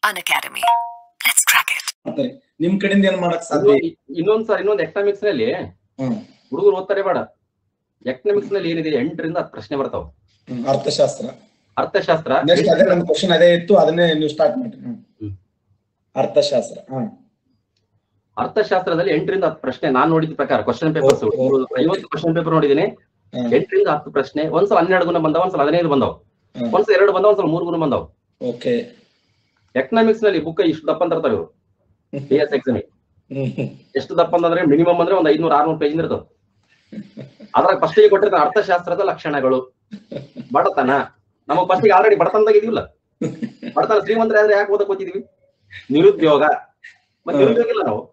An academy. Let's crack it. ಮಾಡ್ತಾರೆ ನಿಮ್ ಕಡೆಯಿಂದ ಏನ್ ಮಾಡಕ್ ಸಾಧ್ಯ ಇನ್ನೊಂದ್- ಇನ್ನೊಂದ್ ಸರ್ ಇನ್ನೊಂದು ಎಕನಾಮಿಕ್ಸ್ ನಲ್ಲಿ ಹ್ಮ್ ಹುಡುಗರು ಓದ್ತಾರೆ ಬೇಡ ಎಕನಾಮಿಕ್ಸ್ ನಲ್ಲಿ ಏನಿದೆ ಎಂಟರಿಂದ ಹತ್ತು ಪ್ರಶ್ನೆ ಬರ್ತಾವ ಹ್ಮ್. ಅರ್ಥಶಾಸ್ತ್ರ ಅರ್ಥಶಾಸ್ತ್ರ ನೆಕ್ಸ್ಟ್ ಅದೇ ನಮ್ ಕ್ವಶನ್ ಅದೇ ಇತ್ತು ಅದನ್ನೇ ನೀವು ಸ್ಟಾರ್ಟ್ ಮಾಡ್ರಿ ಹ್ಮ್. ಹ್ಮ್. ಅರ್ಥಶಾಸ್ತ್ರ ಹ್ಮ್ ಅರ್ಥಶಾಸ್ತ್ರದಲ್ಲಿ ಎಂಟರಿಂದ ಹತ್ತು ಪ್ರಶ್ನೆ ನಾನ್ ನೋಡಿದ ಪ್ರಕಾರ ಕ್ವಶನ್ ಪೇಪರ್ಸ್ ಓ, ಓ, ಓ. ಐವತ್ತು ಕ್ವಶನ್ ಪೇಪರ್ ನೋಡಿದೀನಿ ಹ್ಮ್. ಎಂಟರಿಂದ ಹತ್ತು ಪ್ರಶ್ನೆ ಒಂದ್ಸಲ ಹನ್ನೆರಡು ಗುಣ ಬಂದವ ಒಂದ್ಸಲ ಹದಿನೈದು ಬಂದವ ಹ್ಮ್. ಒಂದ್ಸಲ ಎರಡು ಬಂದವ ಒಂದ್ಸಲ ಮೂರು ಗುಣ ಬಂದವ ಓಕೆ ಎಕನಾಮಿಕ್ಸ್ ನಲ್ಲಿ ಬುಕ್ ಇಷ್ಟು ದಪ್ಪ ಅಂತ ಇರ್ತಾರೆ ಇವರು ಬಿ ಎಸ್ ಎಕ್ಸಾಮ್ ಹ್ಮ್ ಹ್ಮ್. ಎಷ್ಟು ದಪ್ಪ ಅಂತಂದ್ರೆ ಮಿನಿಮಮ್ ಅಂದ್ರೆ ಒಂದ್ ಐದ್ನೂರ ಆರ್ನೂರು ಪೇಜ್ ಇರ್ತದೆ ಅದ್ರಾಗ ಫಸ್ಟ್ ಗೆ ಕೊಟ್ಟಿರ್ತಾನೆ ಅರ್ಥಶಾಸ್ತ್ರದ ಲಕ್ಷಣಗಳು ಬಡತನ ನಮಗ್ ಫಸ್ಟ್ ಗೆ ಆಲ್ರೆಡಿ ಬಡತನದಾಗ ಇದೀವಲ್ಲ ಬಡತನ ಶ್ರೀಮಂತರ ಅಂದ್ರೆ ಯಾಕೆ ಓದಕ್ ಓದಿದ್ವಿ ನಿರುದ್ಯೋಗ ಮತ್ತೆ ನಿರುದ್ಯೋಗ ಇಲ್ಲ ನಾವು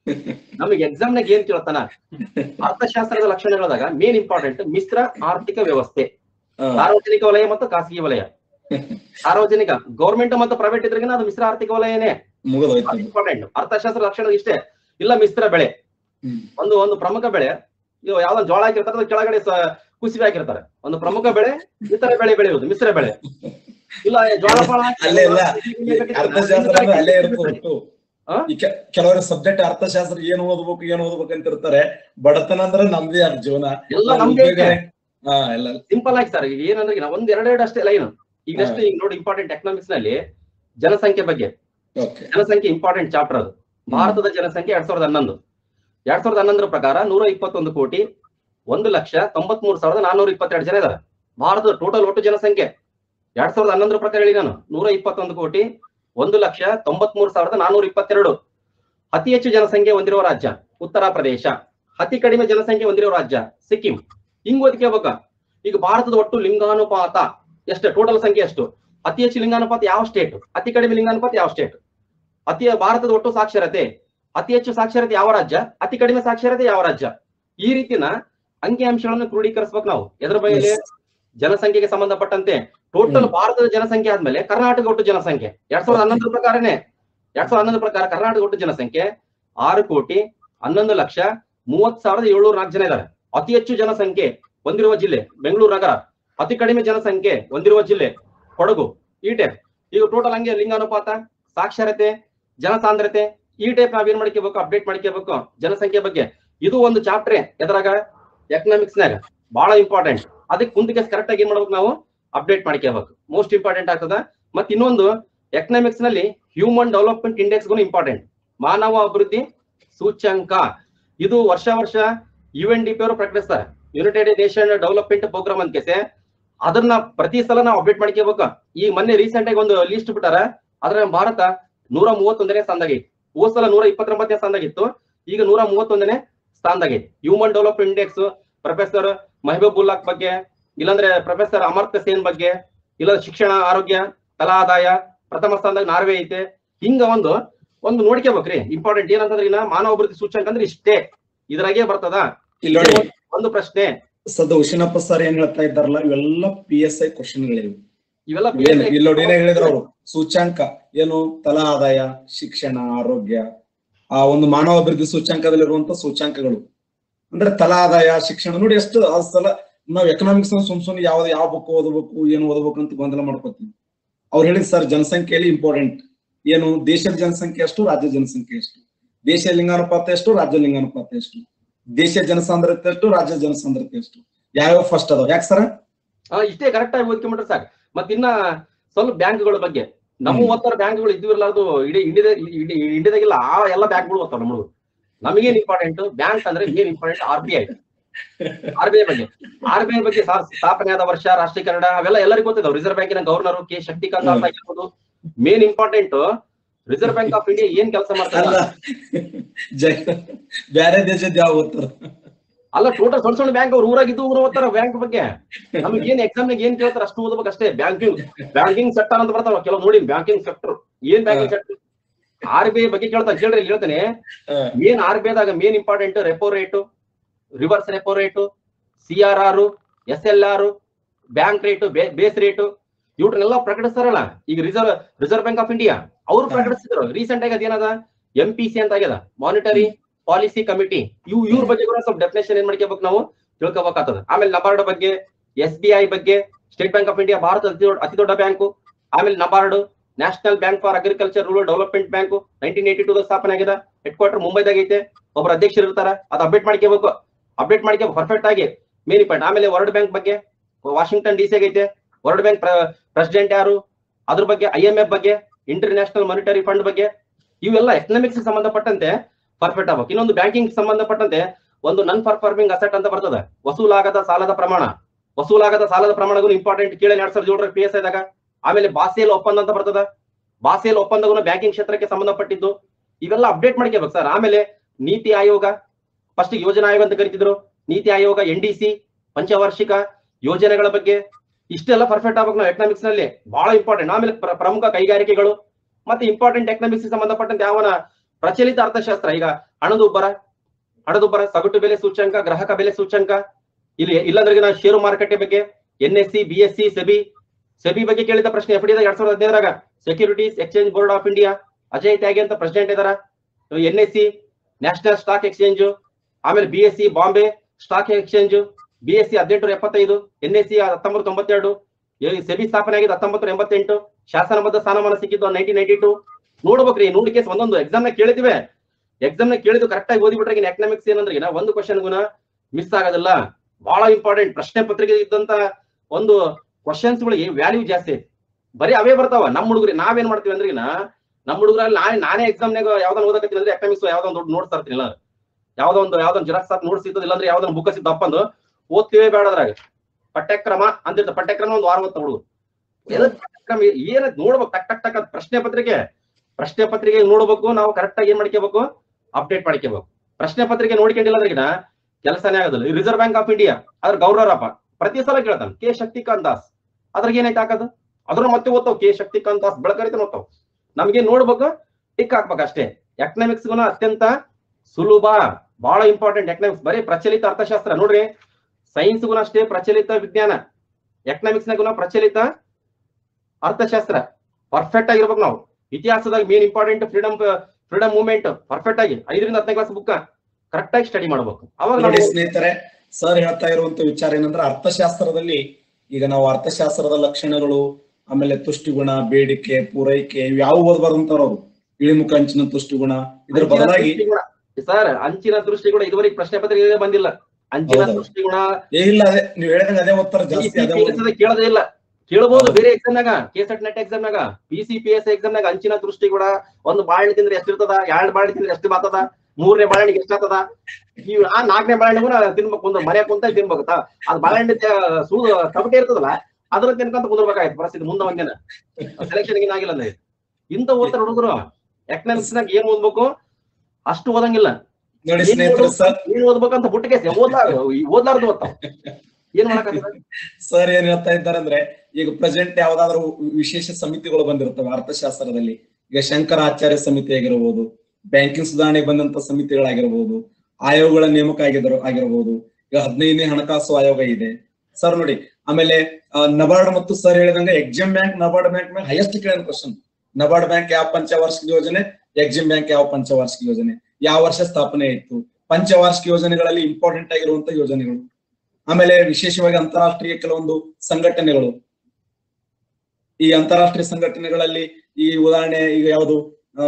ನಮಗೆ ಎಕ್ಸಾಮ್ ನಾಗ ಏನ್ ಕೇಳ್ತಾನ ಅರ್ಥಶಾಸ್ತ್ರದ ಲಕ್ಷಣಗಳದಾಗ ಮೇನ್ ಇಂಪಾರ್ಟೆಂಟ್ ಮಿಶ್ರ ಆರ್ಥಿಕ ವ್ಯವಸ್ಥೆ ಹಾ. ಸಾರ್ವಜನಿಕ ವಲಯ ಮತ್ತು ಖಾಸಗಿ ವಲಯ ಸಾರ್ವಜನಿಕ ಗೌರ್ಮೆಂಟ್ ಮತ್ತು ಪ್ರೈವೇಟ್ ಇದ್ರಿಗಿನ ಅದು ಮಿಶ್ರ ಆರ್ಥಿಕ ವಲಯನೇ ಮುಗಿದೋಯ್ತು ಅದು. ಇಂಪಾರ್ಟೆಂಟ್ ಅರ್ಥಶಾಸ್ತ್ರ ಲಕ್ಷಣ ಇಷ್ಟೇ ಇಲ್ಲ ಮಿಶ್ರ ಬೆಳೆ ಹ್ಮ್. ಒಂದು ಒಂದು ಪ್ರಮುಖ ಬೆಳೆ ಇವು ಯಾವ್ದೋ ಜೋಳ ಹಾಕಿರ್ತಾರೆ ಅದ್ರ ಕೆಳಗಡೆ ಸ- ಕುಸಿಬಿ ಹಾಕಿರ್ತಾರೆ ಒಂದು ಪ್ರಮುಖ ಬೆಳೆ ಇತರ ಬೆಳೆ ಬೆಳೆಯುವುದು ಮಿಶ್ರ ಬೆಳೆ ಇಲ್ಲ ಜೋಳ ಪಾಳ ಹಾಕಿ- ಅಲ್ಲೇ ಇಲ್ಲ ಅರ್ಥಶಾಸ್ತ್ರ ಅಂದ್ರೆ ಅಲ್ಲೇ ಇರುತ್ತೆ ಒಟ್ಟು ಹಾ? ಈ ಕೆ- ಕೆಲವರು ಸಬ್ಜೆಕ್ಟ್ ಅರ್ಥಶಾಸ್ತ್ರ ಏನ್ ಓದ್ಬೇಕು ಏನ್ ಓದ್ಬೇಕು ಅಂತ ಇರ್ತಾರೆ ಬಡತನ ಅಂದ್ರೆ ನಮ್ದೇ ಅದ್ ಜೀವನ ಎಲ್ಲ ನಮ್ದೇ ಉದ್ಯೋಗ- ಹಾ ಎಲ್ಲ ಸಿಂಪಲ್ ಆಗಿ ಸರ್ ಈಗ ಏನಂದ್ರೆ ಈಗ ಒಂದ್ ಎರಡೆರಡು ಅಷ್ಟೇ ಲೈನ್ ಈಗ ನೆಕ್ಸ್ಟ್ ಈಗ ನೋಡಿ ಇಂಪಾರ್ಟೆಂಟ್ ಎಕನಾಮಿಕ್ಸ್ ನಲ್ಲಿ ಜನಸಂಖ್ಯೆ ಬಗ್ಗೆ ಓಕೆ ಜನಸಂಖ್ಯೆ ಇಂಪಾರ್ಟೆಂಟ್ ಚಾಪ್ಟರ್ ಅದು ಭಾರತದ ಜನಸಂಖ್ಯೆ ಎರಡ್ ಸಾವಿರದ ಹನ್ನೊಂದು ಎರಡ್ ಸಾವಿರದ ಹನ್ನೊಂದರ ಪ್ರಕಾರ ನೂರ ಇಪ್ಪತ್ತೊಂದು ಕೋಟಿ ಒಂದು ಲಕ್ಷ ತೊಂಬತ್ಮೂರು ಸಾವಿರದ ನಾನೂರ ಇಪ್ಪತ್ತೆರಡು ಜನ ಇದಾರೆ ಭಾರತದ ಟೋಟಲ್ ಒಟ್ಟು ಜನಸಂಖ್ಯೆ ಎರಡ್ ಸಾವಿರದ ಹನ್ನೊಂದರ ಪ್ರಕಾರ ಹೇಳಿ ನಾನು ನೂರ ಇಪ್ಪತ್ತೊಂದು ಕೋಟಿ ಒಂದು ಲಕ್ಷ ತೊಂಬತ್ಮೂರು ಸಾವಿರದ ನಾನೂರ ಇಪ್ಪತ್ತೆರಡು ಅತಿ ಹೆಚ್ಚು ಜನಸಂಖ್ಯೆ ಹೊಂದಿರುವ ರಾಜ್ಯ ಉತ್ತರ ಪ್ರದೇಶ ಅತಿ ಕಡಿಮೆ ಜನಸಂಖ್ಯೆ ಹೊಂದಿರುವ ರಾಜ್ಯ ಸಿಕ್ಕಿಂ ಹಿಂಗ್ ಓದ್ಕೋಬೇಕ ಈಗ ಭಾರತದ ಒಟ್ಟು ಲಿಂಗಾನುಪಾತ ಎಷ್ಟು ಟೋಟಲ್ ಸಂಖ್ಯೆ ಎಷ್ಟು ಅತಿ ಹೆಚ್ಚು ಲಿಂಗಾನುಪಾತ ಯಾವ ಸ್ಟೇಟ್ ಅತಿ ಕಡಿಮೆ ಲಿಂಗಾನುಪಾತ ಯಾವ ಸ್ಟೇಟ್ ಅತಿ ಭಾರತದ ಒಟ್ಟು ಸಾಕ್ಷರತೆ ಅತಿ ಹೆಚ್ಚು ಸಾಕ್ಷರತೆ ಯಾವ ರಾಜ್ಯ ಅತಿ ಕಡಿಮೆ ಸಾಕ್ಷರತೆ ಯಾವ ರಾಜ್ಯ ಈ ರೀತಿನ ಅಂಕಿ ಅಂಶಗಳನ್ನು ಕ್ರೋಢೀಕರಿಸ್ಬೇಕು ನಾವು ಎದ್ರ ಬಗ್ಗೆ ಜನಸಂಖ್ಯೆಗೆ ಸಂಬಂಧಪಟ್ಟಂತೆ ಟೋಟಲ್ ಭಾರತದ ಜನಸಂಖ್ಯೆ ಆದ್ಮೇಲೆ ಕರ್ನಾಟಕ ಒಟ್ಟು ಜನಸಂಖ್ಯೆ ಎರಡ್ ಸಾವಿರದ ಹನ್ನೊಂದರ ಪ್ರಕಾರನೇ ಎರಡ್ ಸಾವಿರದ ಹನ್ನೊಂದರ ಪ್ರಕಾರ ಕರ್ನಾಟಕ ಒಟ್ಟು ಜನಸಂಖ್ಯೆ ಆರು ಕೋಟಿ ಹನ್ನೊಂದು ಲಕ್ಷ ಮೂವತ್ ಸಾವಿರದ ಏಳ್ನೂರ ನಾಲ್ಕು ಜನ ಇದ್ದಾರೆ ಅತಿ ಹೆಚ್ಚು ಜನಸಂಖ್ಯೆ ಹೊಂದಿರುವ ಜಿಲ್ಲೆ ಬೆಂಗಳೂರು ನಗರ ಅತಿ ಕಡಿಮೆ ಜನಸಂಖ್ಯೆ ಹೊಂದಿರುವ ಜಿಲ್ಲೆ ಕೊಡಗು ಈ ಟೈಪ್ ಈಗ ಟೋಟಲ್ ಹಂಗೆ ಲಿಂಗಾನುಪಾತ ಸಾಕ್ಷರತೆ ಜನಸಾಂದ್ರತೆ ಈ ಟೈಪ್ ನಾವ್ ಏನ್ ಮಾಡ್ಕೋಬೇಕು ಅಪ್ಡೇಟ್ ಮಾಡ್ಕೋಬೇಕು ಜನಸಂಖ್ಯೆ ಬಗ್ಗೆ ಇದು ಒಂದು ಚಾಪ್ಟರ್ ಎದ್ರಾಗ ಎಕನಾಮಿಕ್ಸ್ ನಾಗ ಬಹಳ ಇಂಪಾರ್ಟೆಂಟ್ ಅದಕ್ಕೆ ಮುಂದಕ್ಕೆ ಕರೆಕ್ಟ್ ಆಗಿ ಏನ್ ಮಾಡ್ಬೇಕು ನಾವು ಅಪ್ಡೇಟ್ ಮಾಡ್ಕೋಬೇಕು ಮೋಸ್ಟ್ ಇಂಪಾರ್ಟೆಂಟ್ ಆಗ್ತದ ಮತ್ತೆ ಇನ್ನೊಂದು ಎಕನಾಮಿಕ್ಸ್ ನಲ್ಲಿ ಹ್ಯೂಮನ್ ಡೆವಲಪ್ಮೆಂಟ್ ಇಂಡೆಕ್ಸ್ ಇಂಪಾರ್ಟೆಂಟ್ ಮಾನವ ಅಭಿವೃದ್ಧಿ ಸೂಚ್ಯಂಕ ಇದು ವರ್ಷ ವರ್ಷ ಯು ಎನ್ ಡಿ ಪಿ ಅವರು ಪ್ರಕಟಿಸ್ತಾರೆ ಯುನೈಟೆಡ್ ನೇಷನ್ ಡೆವಲಪ್ಮೆಂಟ್ ಪ್ರೋಗ್ರಾಮ್ ಅಂತ ಕೇಸೆ ಅದನ್ನ ಪ್ರತಿ ಸಲ ನಾವು ಅಪ್ಡೇಟ್ ಮಾಡ್ಕೋಬೇಕು ಈಗ ಮೊನ್ನೆ ರೀಸೆಂಟ್ ಆಗಿ ಒಂದು ಲಿಸ್ಟ್ ಬಿಟ್ಟಾರ ಅದ್ರ ನಮ್ಮ ಭಾರತ ನೂರ ಮೂವತ್ತೊಂದನೇ ಸ್ಥಾನದಾಗೈತಿ ಹೋದ್ ಸಲ ನೂರ ಇಪ್ಪತ್ತೊಂಬತ್ತನೇ ಸ್ಥಾನದಾಗಿತ್ತು ಈಗ ನೂರ ಮೂವತ್ತೊಂದನೇ ಸ್ಥಾನದಾಗೈತಿ Human Development Index professor Mahbub ul Haq ಬಗ್ಗೆ ಇಲ್ಲಾಂದ್ರೆ ಪ್ರೊಫೆಸರ್ ಅಮರ್ತ್ಯ ಸೇನ್ ಬಗ್ಗೆ ಇಲ್ಲ ಶಿಕ್ಷಣ ಆರೋಗ್ಯ ತಲಾ ಆದಾಯ ಪ್ರಥಮ ಸ್ಥಾನದಾಗ ನಾರ್ವೆ ಐತೆ ಹಿಂಗ ಒಂದು ಒಂದು ನೋಡ್ಕೋಬೇಕ್ರಿ ಇಂಪಾರ್ಟೆಂಟ್ ಏನಂತಂದ್ರೆ ಇನ್ನ ಮಾನವ ಅಭಿವೃದ್ಧಿ ಸೂಚ್ಯಂಕ ಅಂದ್ರೆ ಇಷ್ಟೇ ಇದ್ರಾಗೆ ಬರ್ತದ ಇಲ್ಲಿ ನೋಡಿ ಒಂದು ಪ್ರಶ್ನೆ ಸದ ಉಷಿನಪ್ಪ ಸರ್ ಏನ್ ಹೇಳ್ತಾ ಇದ್ದಾರಲ್ಲ ಇವೆಲ್ಲ ಪಿ ಎಸ್ ಐ ಕ್ವಶನ್ಗಳಿವೆ ಇವೆಲ್ಲ ಏನ್ ಇಲ್ಲಿ ನೋಡಿ ಏನ್ ಹೇಳಿದ್ರು ಅವರು ಸೂಚ್ಯಾಂಕ ಏನು ತಲಾ ಆದಾಯ ಶಿಕ್ಷಣ ಆರೋಗ್ಯ ಆ ಒಂದು ಮಾನವ ಅಭಿವೃದ್ಧಿ ಸೂಚ್ಯಾಂಕದಲ್ಲಿರುವಂತ ಸೂಚ್ಯಾಂಕಗಳು ಅಂದ್ರೆ ತಲಾ ಆದಾಯ ಶಿಕ್ಷಣ ನೋಡಿ ಎಷ್ಟು ಆ ಸಲ ನಾವು ಎಕನಾಮಿಕ್ಸ್ ಸುಮ್ ಸುಮ್ನೆ ಯಾವ್ದು ಯಾವ ಬುಕ್ ಓದಬೇಕು ಏನು ಓದಬೇಕು ಅಂತ ಗೊಂದಲ ಮಾಡ್ಕೋತೀವಿ ಅವ್ರು ಹೇಳಿದ್ ಸರ್ ಜನಸಂಖ್ಯೆಯಲ್ಲಿ ಇಂಪಾರ್ಟೆಂಟ್ ಏನು ದೇಶದ ಜನಸಂಖ್ಯೆ ಎಷ್ಟು ರಾಜ್ಯ ಜನಸಂಖ್ಯೆ ಎಷ್ಟು ದೇಶ ಲಿಂಗಾನುಪಾತ ಎಷ್ಟು ರಾಜ್ಯ ಲಿಂಗಾನುಪಾತ ಎಷ್ಟು ದೇಶ ಜನಸಾಂದ್ರತೆ ಎಷ್ಟು ರಾಜ್ಯ ಜನಸಾಂದ್ರತೆ ಎಷ್ಟು ಯಾವ್ಯಾವ ಫಸ್ಟ್ ಅದಾವ ಯಾಕೆ ಸರ್ ಆ, ಇಷ್ಟೇ ಕರೆಕ್ಟ್ ಆಗಿ ಓದ್ಕೊಂಡ್ಬಿಟ್ರೆ ಸಾಕು ಮತ್ ಇನ್ನ ಸ್ವಲ್ಪ ಬ್ಯಾಂಕ್ಗಳ ಬಗ್ಗೆ ನಮ್ಮ ಹ್ಮ್. ಓದ್ತಾರ ಬ್ಯಾಂಕ್ಗಳು ಇದ್ವಿರ್ಲಾರ್ದು ಇಡೀ ಇಂಡಿಯಾದ ಇಡೀ ಇಂಡಿಯಾದಾಗಿಲ್ಲ ಆ ಎಲ್ಲ ಬ್ಯಾಂಕ್ಗಳು ಓದ್ತಾವ ನಮ್ಮ ನಮಗೇನ್ ಇಂಪಾರ್ಟೆಂಟ್ ಬ್ಯಾಂಕ್ ಅಂದ್ರೆ ಏನ್ important R B I R B I ಬಗ್ಗೆ ಆರ್ ಬಿ ಐ ಬಗ್ಗೆ ಸಾ- ಸ್ಥಾಪನೆ ಆದ ವರ್ಷ ರಾಷ್ಟ್ರೀಕರಣ ಅವೆಲ್ಲ ಎಲ್ಲರಿಗೂ ಗೊತ್ತಿದಾವ್ ರಿಸರ್ವ್ ಬ್ಯಾಂಕಿನ ಗವರ್ನರ್ ಕೆ ಶಕ್ತಿಕಾಂತ್ ದಾಸ್ ಆಗಿರ್ಬೋದು main important Reserve Bank of India ಏನ್ ಕೆಲಸ ಅಲ್ಲ ಮಾಡ್ತಾರೆ ಜೈ ಬ್ಯಾರೆ ದೇಶದ ಯಾವ ಓದ್ತಾರ ಅಲ್ಲ ಟೋಟಲ್ ಸಣ್ಣ ಸಣ್ಣ ಬ್ಯಾಂಕ್ ಅವ್ರು ಊರಾಗಿದ್ದು ಊರು ಓದ್ತಾರ ಬ್ಯಾಂಕ್ ಬಗ್ಗೆ ನಮ್ಗೆ ಏನ್ ಎಕ್ಸಾಮ್ ನಾಗ ಏನ್ ಕೇಳ್ತಾರ ಅಷ್ಟು ಓದ್ಬೇಕು ಅಷ್ಟೇ ಬ್ಯಾಂಕಿಂಗ್ ಬ್ಯಾಂಕಿಂಗ್ ಸೆಕ್ಟರ್ ಅಂತ ಬರ್ತಾವ ಕೆಲವು ನೋಡಿ ಬ್ಯಾಂಕಿಂಗ್ ಸೆಕ್ಟರ್ ಏನ್ banking sector R B I ಬಗ್ಗೆ ಕೇಳ್ತಾನೆ ಕೇಳ್ರಿ ಇಲ್ಲಿ ಹೇಳ್ತಾನೆ ಏನ್ ಆರ್ ಬಿ ಐದಾಗ main important repo rate reverse repo rate C R R S L R bank rate base rate ಇವ್ರನ್ನೆಲ್ಲ ಪ್ರಕಟಿಸ್ತಾರಲ್ಲ ಈಗ Reserve Reserve Bank of India ಅವ್ರು ಪ್ರಕಟಿಸಿದ್ರು ರೀಸೆಂಟ್ ಆಗಿ ಅದೇನದ ಎಂ ಪಿ ಸಿ ಅಂತ ಆಗ್ಯದ ಮಾನಿಟರಿ ಪಾಲಿಸಿ ಕಮಿಟಿ ಇವ್ ಇವ್ರ ಬಗ್ಗೆ ಕೂಡ ಸ್ವಲ್ಪ ಡೆಫಿನೇಷನ್ ಏನ್ ಮಾಡ್ಕೋಬೇಕು ನಾವು ತಿಳ್ಕೊಬೇಕಾಗ್ತದ ಆಮೇಲೆ ನಬಾರ್ಡ್ ಬಗ್ಗೆ ಎಸ್ ಬಿ ಐ ಬಗ್ಗೆ ಸ್ಟೇಟ್ ಬ್ಯಾಂಕ್ ಆಫ್ ಇಂಡಿಯಾ ಭಾರತದ ಅತಿ ದೊಡ್ಡ ಅತಿ ದೊಡ್ಡ ಬ್ಯಾಂಕು ಆಮೇಲೆ NABARD National Bank for Agriculture Rural Development Bank nineteen eighty two ಸ್ಥಾಪನೆ ಆಗಿದೆ ಹೆಡ್ ಕ್ವಾರ್ಟರ್ ಮುಂಬೈದಾಗ ಐತೆ ಒಬ್ಬರು ಅಧ್ಯಕ್ಷರು ಇರ್ತಾರ ಅದು ಅಪ್ಡೇಟ್ ಮಾಡ್ಕೋಬೇಕು ಅಪ್ಡೇಟ್ ಮಾಡ್ಕೋ ಪರ್ಫೆಕ್ಟ್ ಆಗಿ ಮೇನ್ ಪಾಯಿಂಟ್ ಆಮೇಲೆ ವರ್ಲ್ಡ್ ಬ್ಯಾಂಕ್ ಬಗ್ಗೆ ವಾಷಿಂಗ್ಟನ್ ಡಿ ಸಿ ಐತೆ ವರ್ಲ್ಡ್ ಬ್ಯಾಂಕ್ ಪ್ರೆಸಿಡೆಂಟ್ ಯಾರು ಅದ್ರ ಬಗ್ಗೆ ಐ ಎಂ ಎಫ್ ಬಗ್ಗೆ ಇಂಟರ್ನ್ಯಾಷನಲ್ ಮಾನಿಟರಿ ಫಂಡ್ ಬಗ್ಗೆ ಇವೆಲ್ಲ ಎಕನಾಮಿಕ್ಸ್ ಸಂಬಂಧಪಟ್ಟಂತೆ ಪರ್ಫೆಕ್ಟ್ ಆಗ್ಬೇಕು ಇನ್ನೊಂದು ಬ್ಯಾಂಕಿಂಗ್ ಸಂಬಂಧಪಟ್ಟಂತೆ ಒಂದು ನನ್ ಪರ್ಫಾರ್ಮಿಂಗ್ ಅಸೆಟ್ ಅಂತ ಬರ್ತದೆ ವಸೂಲಾಗದ ಸಾಲದ ಪ್ರಮಾಣ ವಸೂಲಾಗದ ಸಾಲದ ಪ್ರಮಾಣಗೂ ಇಂಪಾರ್ಟೆಂಟ್ ಕೇಳಿ ಎರಡ್ ಸಾವಿರದ ಏಳರ ಪಿ ಎಸ್ ಐದಾಗ ಆಮೇಲೆ ಬಾಸೇಲ್ ಒಪ್ಪಂದ ಅಂತ ಬರ್ತದ ಬಾಸೇಲ್ ಒಪ್ಪಂದಗೂ ಬ್ಯಾಂಕಿಂಗ್ ಕ್ಷೇತ್ರಕ್ಕೆ ಸಂಬಂಧಪಟ್ಟಿದ್ದು ಇವೆಲ್ಲ ಅಪ್ಡೇಟ್ ಮಾಡ್ಕೋಬೇಕು ಸರ್ ಆಮೇಲೆ ನೀತಿ ಆಯೋಗ ಫಸ್ಟ್ ಯೋಜನಾ ಆಯೋಗ ಅಂತ ಕರಿತಿದ್ರು ನೀತಿ ಆಯೋಗ ಎನ್ ಡಿ ಸಿ ಪಂಚವಾರ್ಷಿಕ ಯೋಜನೆಗಳ ಬಗ್ಗೆ ಇಷ್ಟೆಲ್ಲ ಪರ್ಫೆಕ್ಟ್ ಆಗ್ಬೇಕು ನಾವು ಎಕನಾಮಿಕ್ಸ್ ನಲ್ಲಿ ಬಹಳ ಇಂಪಾರ್ಟೆಂಟ್ ಆಮೇಲೆ ಪ್ರ- ಪ್ರಮುಖ ಕೈಗಾರಿಕೆಗಳು ಮತ್ತೆ ಇಂಪಾರ್ಟೆಂಟ್ ಎಕನಾಮಿಕ್ಸ್ ಸಂಬಂಧಪಟ್ಟಂತೆ ಯಾವನ ಪ್ರಚಲಿತ ಅರ್ಥಶಾಸ್ತ್ರ ಈಗ ಹಣದುಬ್ಬರ ಹಣದುಬ್ಬರ ಸಗಟು ಬೆಲೆ ಸೂಚ್ಯಂಕ ಗ್ರಾಹಕ ಬೆಲೆ ಸೂಚ್ಯಂಕ ಇಲ್ಲಿ ಇಲ್ಲಂದ್ರೆ ನಾವು ಷೇರು ಮಾರುಕಟ್ಟೆ ಬಗ್ಗೆ N S C B S C SEBI SEBI ಬಗ್ಗೆ ಕೇಳಿದ ಪ್ರಶ್ನೆ ಎಫ್ ಡಿ ಎರಡ್ ಸಾವಿರದ ಹದಿನೈದರಾಗ Securities Exchange Board of India Ajay Tyagi ಅಂತ ಪ್ರೆಸಿಡೆಂಟ್ ಇದಾರ N S C National Stock Exchange ಆಮೇಲೆ B S C Bombay Stock Exchange B S C ಹದಿನೆಂಟು ಎಪ್ಪತ್ತೈದು ಎನ್ ಎಸ್ ಸಿ ಹತ್ತೊಂಬತ್ತು ತೊಂಬತ್ತೆರಡು ಸೆಬಿ ಸ್ಥಾಪನೆ ಆಗಿದ್ದು ಹತ್ತೊಂಬತ್ತು ಎಂಬತ್ತೆಂಟು ಶಾಸನಬದ್ಧ ಸ್ಥಾನಮಾನ ಸಿಕ್ಕಿದ್ದು ನೈನ್ಟೀನ್ ನೈನ್ಟಿ ಟು ನೋಡ್ಬೇಕ್ರಿ ನೋಡಿ ಕೇಸ್ ಒಂದೊಂದು ಎಕ್ಸಾಮ್ ನ ಕೇಳಿದಿವೆ ಎಕ್ಸಾಮ್ ನ ಕೇಳಿದ್ದು ಕರೆಕ್ಟ್ ಆಗಿ ಓದಿಬಿಟ್ರೆ ಎಕನಾಮಿಕ್ಸ್ ಏನಂದ್ರೆ ಇನ್ನ ಒಂದು ಕ್ವಶನ್ ಗುಣ ಮಿಸ್ ಆಗೋದಿಲ್ಲ ಬಹಳ ಇಂಪಾರ್ಟೆಂಟ್ ಪ್ರಶ್ನೆ ಪತ್ರಿಕೆ ಇದ್ದಂತ ಒಂದು ಕ್ವಶನ್ಸ್ ಗಳಿಗೆ ವ್ಯಾಲ್ಯೂ ಜಾಸ್ತಿ ಐತಿ ಬರೀ ಅವೇ ಬರ್ತಾವ ನಮ್ಮ ಹುಡುಗರಿ ನಾವೇನ್ ಮಾಡ್ತೀವಿ ಅಂದ್ರೆ ಈಗ ನಮ್ಮ ಹುಡುಗರಲ್ಲಿ ನಾನೇ ನಾನೇ ಎಕ್ಸಾಮ್ನಾಗ ಯಾವ್ದನ್ನ ಓದಕತ್ತೀನಿ ಅಂದ್ರೆ ಎಕನಾಮಿಕ್ಸ್ ಯಾವ್ದೋ ಒಂದು ನೋಟ್ಸ್ ತರ್ತೀನಿ ಯಾವ್ದೋ ಒಂದು ಯಾವ್ದೋ ಜೆರಾಕ್ಸ್ ಹಾಕಿ ನೋಟ್ಸ್ ಇರ್ತದೆ ಇಲ್ಲಾಂದ್ರೆ ಯಾವ್ದೊಂದು ಬುಕ್ ಸಿದ್ದ ಅಪ್ಪಂದು ಓದ್ತೀವೇ ಬೇಡ ಅದ್ರಾಗ ಪಠ್ಯಕ್ರಮ ಅಂತಿರ್ತ ಪಠ್ಯಕ್ರಮ ಒಂದು ವಾರ ಓದ್ತಾ ಹುಡುಗರು ಎದಕ್ ಪಠ್ಯಕ್ರಮ ಏನ್ ನೋಡ್ಬೇಕು ಟಕ್ ಟಕ್ ಟಕ್ ಅಂತ ಪ್ರಶ್ನೆ ಪತ್ರಿಕೆ ಪ್ರಶ್ನೆ ಪತ್ರಿಕೆ ನೋಡ್ಬೇಕು ನಾವು ಕರೆಕ್ಟ್ ಆಗಿ ಏನ್ ಮಾಡ್ಕೋಬೇಕು ಅಪ್ಡೇಟ್ ಮಾಡ್ಕೋಬೇಕು ಪ್ರಶ್ನೆ ಪತ್ರಿಕೆ ನೋಡ್ಕೊಂಡಿಲ್ಲ ಅಂದ್ರೆ ಕೆಲಸನೇ ಆಗೋದಿಲ್ಲ ರಿಸರ್ವ್ ಬ್ಯಾಂಕ್ ಆಫ್ ಇಂಡಿಯಾ ಅದ್ರ ಗೌರವರಪ್ಪ ಪ್ರತಿ ಸಲ ಕೇಳ್ತಾನೆ ಕೆ ಶಕ್ತಿಕಾಂತ್ ದಾಸ್ ಅದ್ರಾಗ ಏನೈತೆ ಹಾಕೋದು ಅದ್ರ ಮತ್ತೆ ಓದ್ತಾವ್ ಕೆ ಶಕ್ತಿಕಾಂತ್ ದಾಸ್ ಬೆಳಕರಿತ ಓದ್ತಾವ್ ನಮ್ಗೆ ನೋಡ್ಬೇಕು ಟಿಕ್ ಹಾಕ್ಬೇಕು ಅಷ್ಟೇ ಎಕನಾಮಿಕ್ಸ್ ಗುಣ ಅತ್ಯಂತ ಸುಲಭ ಬಹಳ ಇಂಪಾರ್ಟೆಂಟ್ ಎಕನಾಮಿಕ್ಸ್ ಬರೀ ಪ್ರಚಲಿತ ಅರ್ಥಶಾಸ್ತ್ರ ನೋಡ್ರಿ ಸೈನ್ಸ್ ಗುಣ ಅಷ್ಟೇ ಪ್ರಚಲಿತ ವಿಜ್ಞಾನ ಎಕನಾಮಿಕ್ಸ್ ಗುಣ ಪ್ರಚಲಿತ ಅರ್ಥಶಾಸ್ತ್ರ ಪರ್ಫೆಕ್ಟ್ ಆಗಿರ್ಬೇಕು ನಾವು ಇತಿಹಾಸದಾಗ main important freedom freedom movement perfect ಆಗಿ ಐದರಿಂದ ಹತ್ತನೇ ಕ್ಲಾಸ್ ಬುಕ್ ಕರೆಕ್ಟ್ ಆಗಿ ಸ್ಟಡಿ ಮಾಡ್ಬೇಕು ಅವಾಗ ನೋಡಿ ನಾವು ಸ್ನೇಹಿತರೆ ಸರ್ ಹೇಳ್ತಾ ಇರುವಂತ ವಿಚಾರ ಏನಂದ್ರೆ ಅರ್ಥಶಾಸ್ತ್ರದಲ್ಲಿ ಈಗ ನಾವು ಅರ್ಥಶಾಸ್ತ್ರದ ಲಕ್ಷಣಗಳು ಆಮೇಲೆ ತುಷ್ಟಿಗುಣ ಬೇಡಿಕೆ ಪೂರೈಕೆ ಇವ್ ಯಾವ ಓದಬಾರ್ದು ಅಂತಾರ ಅವರು ಇಳಿಮುಖ ಅಂಚಿನ ತುಷ್ಟಿಗುಣ ಇದ್ರ ಬದಲಾಗಿ ಸರ್ ಅಂಚಿನ ದೃಷ್ಟಿಗುಣ ಇದುವರೆಗೆ ಪ್ರಶ್ನೆ ಪತ್ರಿಕೆ ಬಂದಿಲ್ಲ ಅಂಚಿನ ಹೌದೌದು. ದೃಷ್ಟಿಗುಣ ಏ ಇಲ್ಲ ಅದೇ ನೀವ್ ಹೇಳಿದಂಗೆ ಅದೇ ಓದ್ತಾರ ಜಾಸ್ತಿ ಅದೇ ಓದ್- PCPSದ ಕೇಳದೇ ಇಲ್ಲ ಕೇಳಬಹುದು ಬೇರೆ ಎಕ್ಸಾಮ್ ನಾಗ ಕೆಸೆಟ್ ನೆಟ್ ಎಕ್ಸಾಮ್ ನಾಗ P C P S exam ನಾಗ ಅಂಚಿನ ದೃಷ್ಟಿ ಕೂಡ ಒಂದು ಬಾಳೆಹಣ್ಣು ತಿಂದ್ರೆ ಎಷ್ಟಿರ್ತದ ಎರಡ್ ಬಾಳೆಹಣ್ಣು ತಿಂದ್ರೆ ಎಷ್ಟು ಮಾತದ ಮೂರನೇ ಬಾಳೆಹಣ್ಣಿಗೆ ಎಷ್ಟಾಗ್ತದ ಇವ್ ಆ ನಾಲ್ಕನೇ ಬಾಳೆಹಣ್ಣು ತಿನ್ಬೇಕು ಒಂದು ಮನೆ ಕುಂತ ತಿನ್ಬೇಕು ತಾ- ಅದ್ ಬಾಳೆಹಣ್ಣು ತ- ಸೂದು ಕಬಟೆ ಇರ್ತದಲ್ಲ ಅದ್ರ ತಿನ್ಕೊಂತ ಕುಂದ್ರಬೇಕಾಯ್ತು ಪರಿಸ್ಥಿತಿ ಮುಂದೆ ಒಂದಿನ ಸೆಲೆಕ್ಷನ್ ಏನಾಗಿಲ್ಲ ಅಂದ್ರೆ ಇಂತ ಓದ್ತಾರ ಹುಡುಗರು ಎಕನಾಮಿಕ್ಸ್ ನಾಗ ಏನ್ ಓದ್ಬೇಕು ಅಷ್ಟು ಓದಂಗಿಲ್ಲ ನೋಡಿ ಏನ್ ಸ್ನೇಹಿತರೆ ಸರ್ ಓದ್ಬೇಕು- ಏನ್ ಓದ್ಬೇಕಂತ ಬುಟ್ಟಿಗೆ ಓದ್ಲಾ ಓದ್ಲಾರ್ದು ಓದ್ತಾವ ಏನ್ ಮಾಡಕ್ಕಾಗಲ್ಲ ಸರ್ ಏನ್ ಹೇಳ್ತಾ ಇದ್ದಾರೆ ಅಂದ್ರೆ ಈಗ ಪ್ರೆಸೆಂಟ್ ಯಾವ್ದಾದ್ರು ವಿಶೇಷ ಸಮಿತಿಗಳು ಬಂದಿರ್ತವೆ ಅರ್ಥಶಾಸ್ತ್ರದಲ್ಲಿ ಈಗ ಶಂಕರಾಚಾರ್ಯ ಸಮಿತಿ ಆಗಿರ್ಬೋದು ಬ್ಯಾಂಕಿಂಗ್ ಸುಧಾರಣೆಗೆ ಬಂದಂತ ಸಮಿತಿಗಳಾಗಿರ್ಬೋದು ಆಯೋಗಗಳ ನೇಮಕ ಆಗಿದ್ರು ಆಗಿರ್ಬೋದು ಈಗ ಹದಿನೈದನೇ ಹಣಕಾಸು ಆಯೋಗ ಇದೆ ಸರ್ ನೋಡಿ ಆಮೇಲೆ ಆ, ನಬಾರ್ಡ್ ಮತ್ತು ಸರ್ ಹೇಳಿದಂಗೆ ಎಕ್ಸಿಮ್ ಬ್ಯಾಂಕ್ ನಬಾರ್ಡ್ ಬ್ಯಾಂಕ್ ಮೇಲೆ ಹೈಯೆಸ್ಟ್ ಕೇಳಿದ ಕ್ವಶನ್ ನಬಾರ್ಡ್ ಬ್ಯಾಂಕ್ ಯಾವ ಪಂಚವಾರ್ಷಿಕ ಯೋಜನೆ ಎಕ್ಸಿಮ್ ಬ್ಯಾಂಕ್ ಯಾವ ಪಂಚವಾರ್ಷಿಕ ಯೋಜನೆ ಯಾವ ವರ್ಷ ಸ್ಥಾಪನೆ ಇತ್ತು ಪಂಚವಾರ್ಷಿಕ ಯೋಜನೆಗಳಲ್ಲಿ ಇಂಪಾರ್ಟೆಂಟ್ ಆಗಿರುವಂತ ಯೋಜನೆಗಳು ಆಮೇಲೆ ವಿಶೇಷವಾಗಿ ಅಂತಾರಾಷ್ಟ್ರೀಯ ಕೆಲವೊಂದು ಸಂಘಟನೆಗಳು ಈ ಅಂತಾರಾಷ್ಟ್ರೀಯ ಸಂಘಟನೆಗಳಲ್ಲಿ ಈ ಉದಾಹರಣೆ ಈಗ ಯಾವುದು ಆ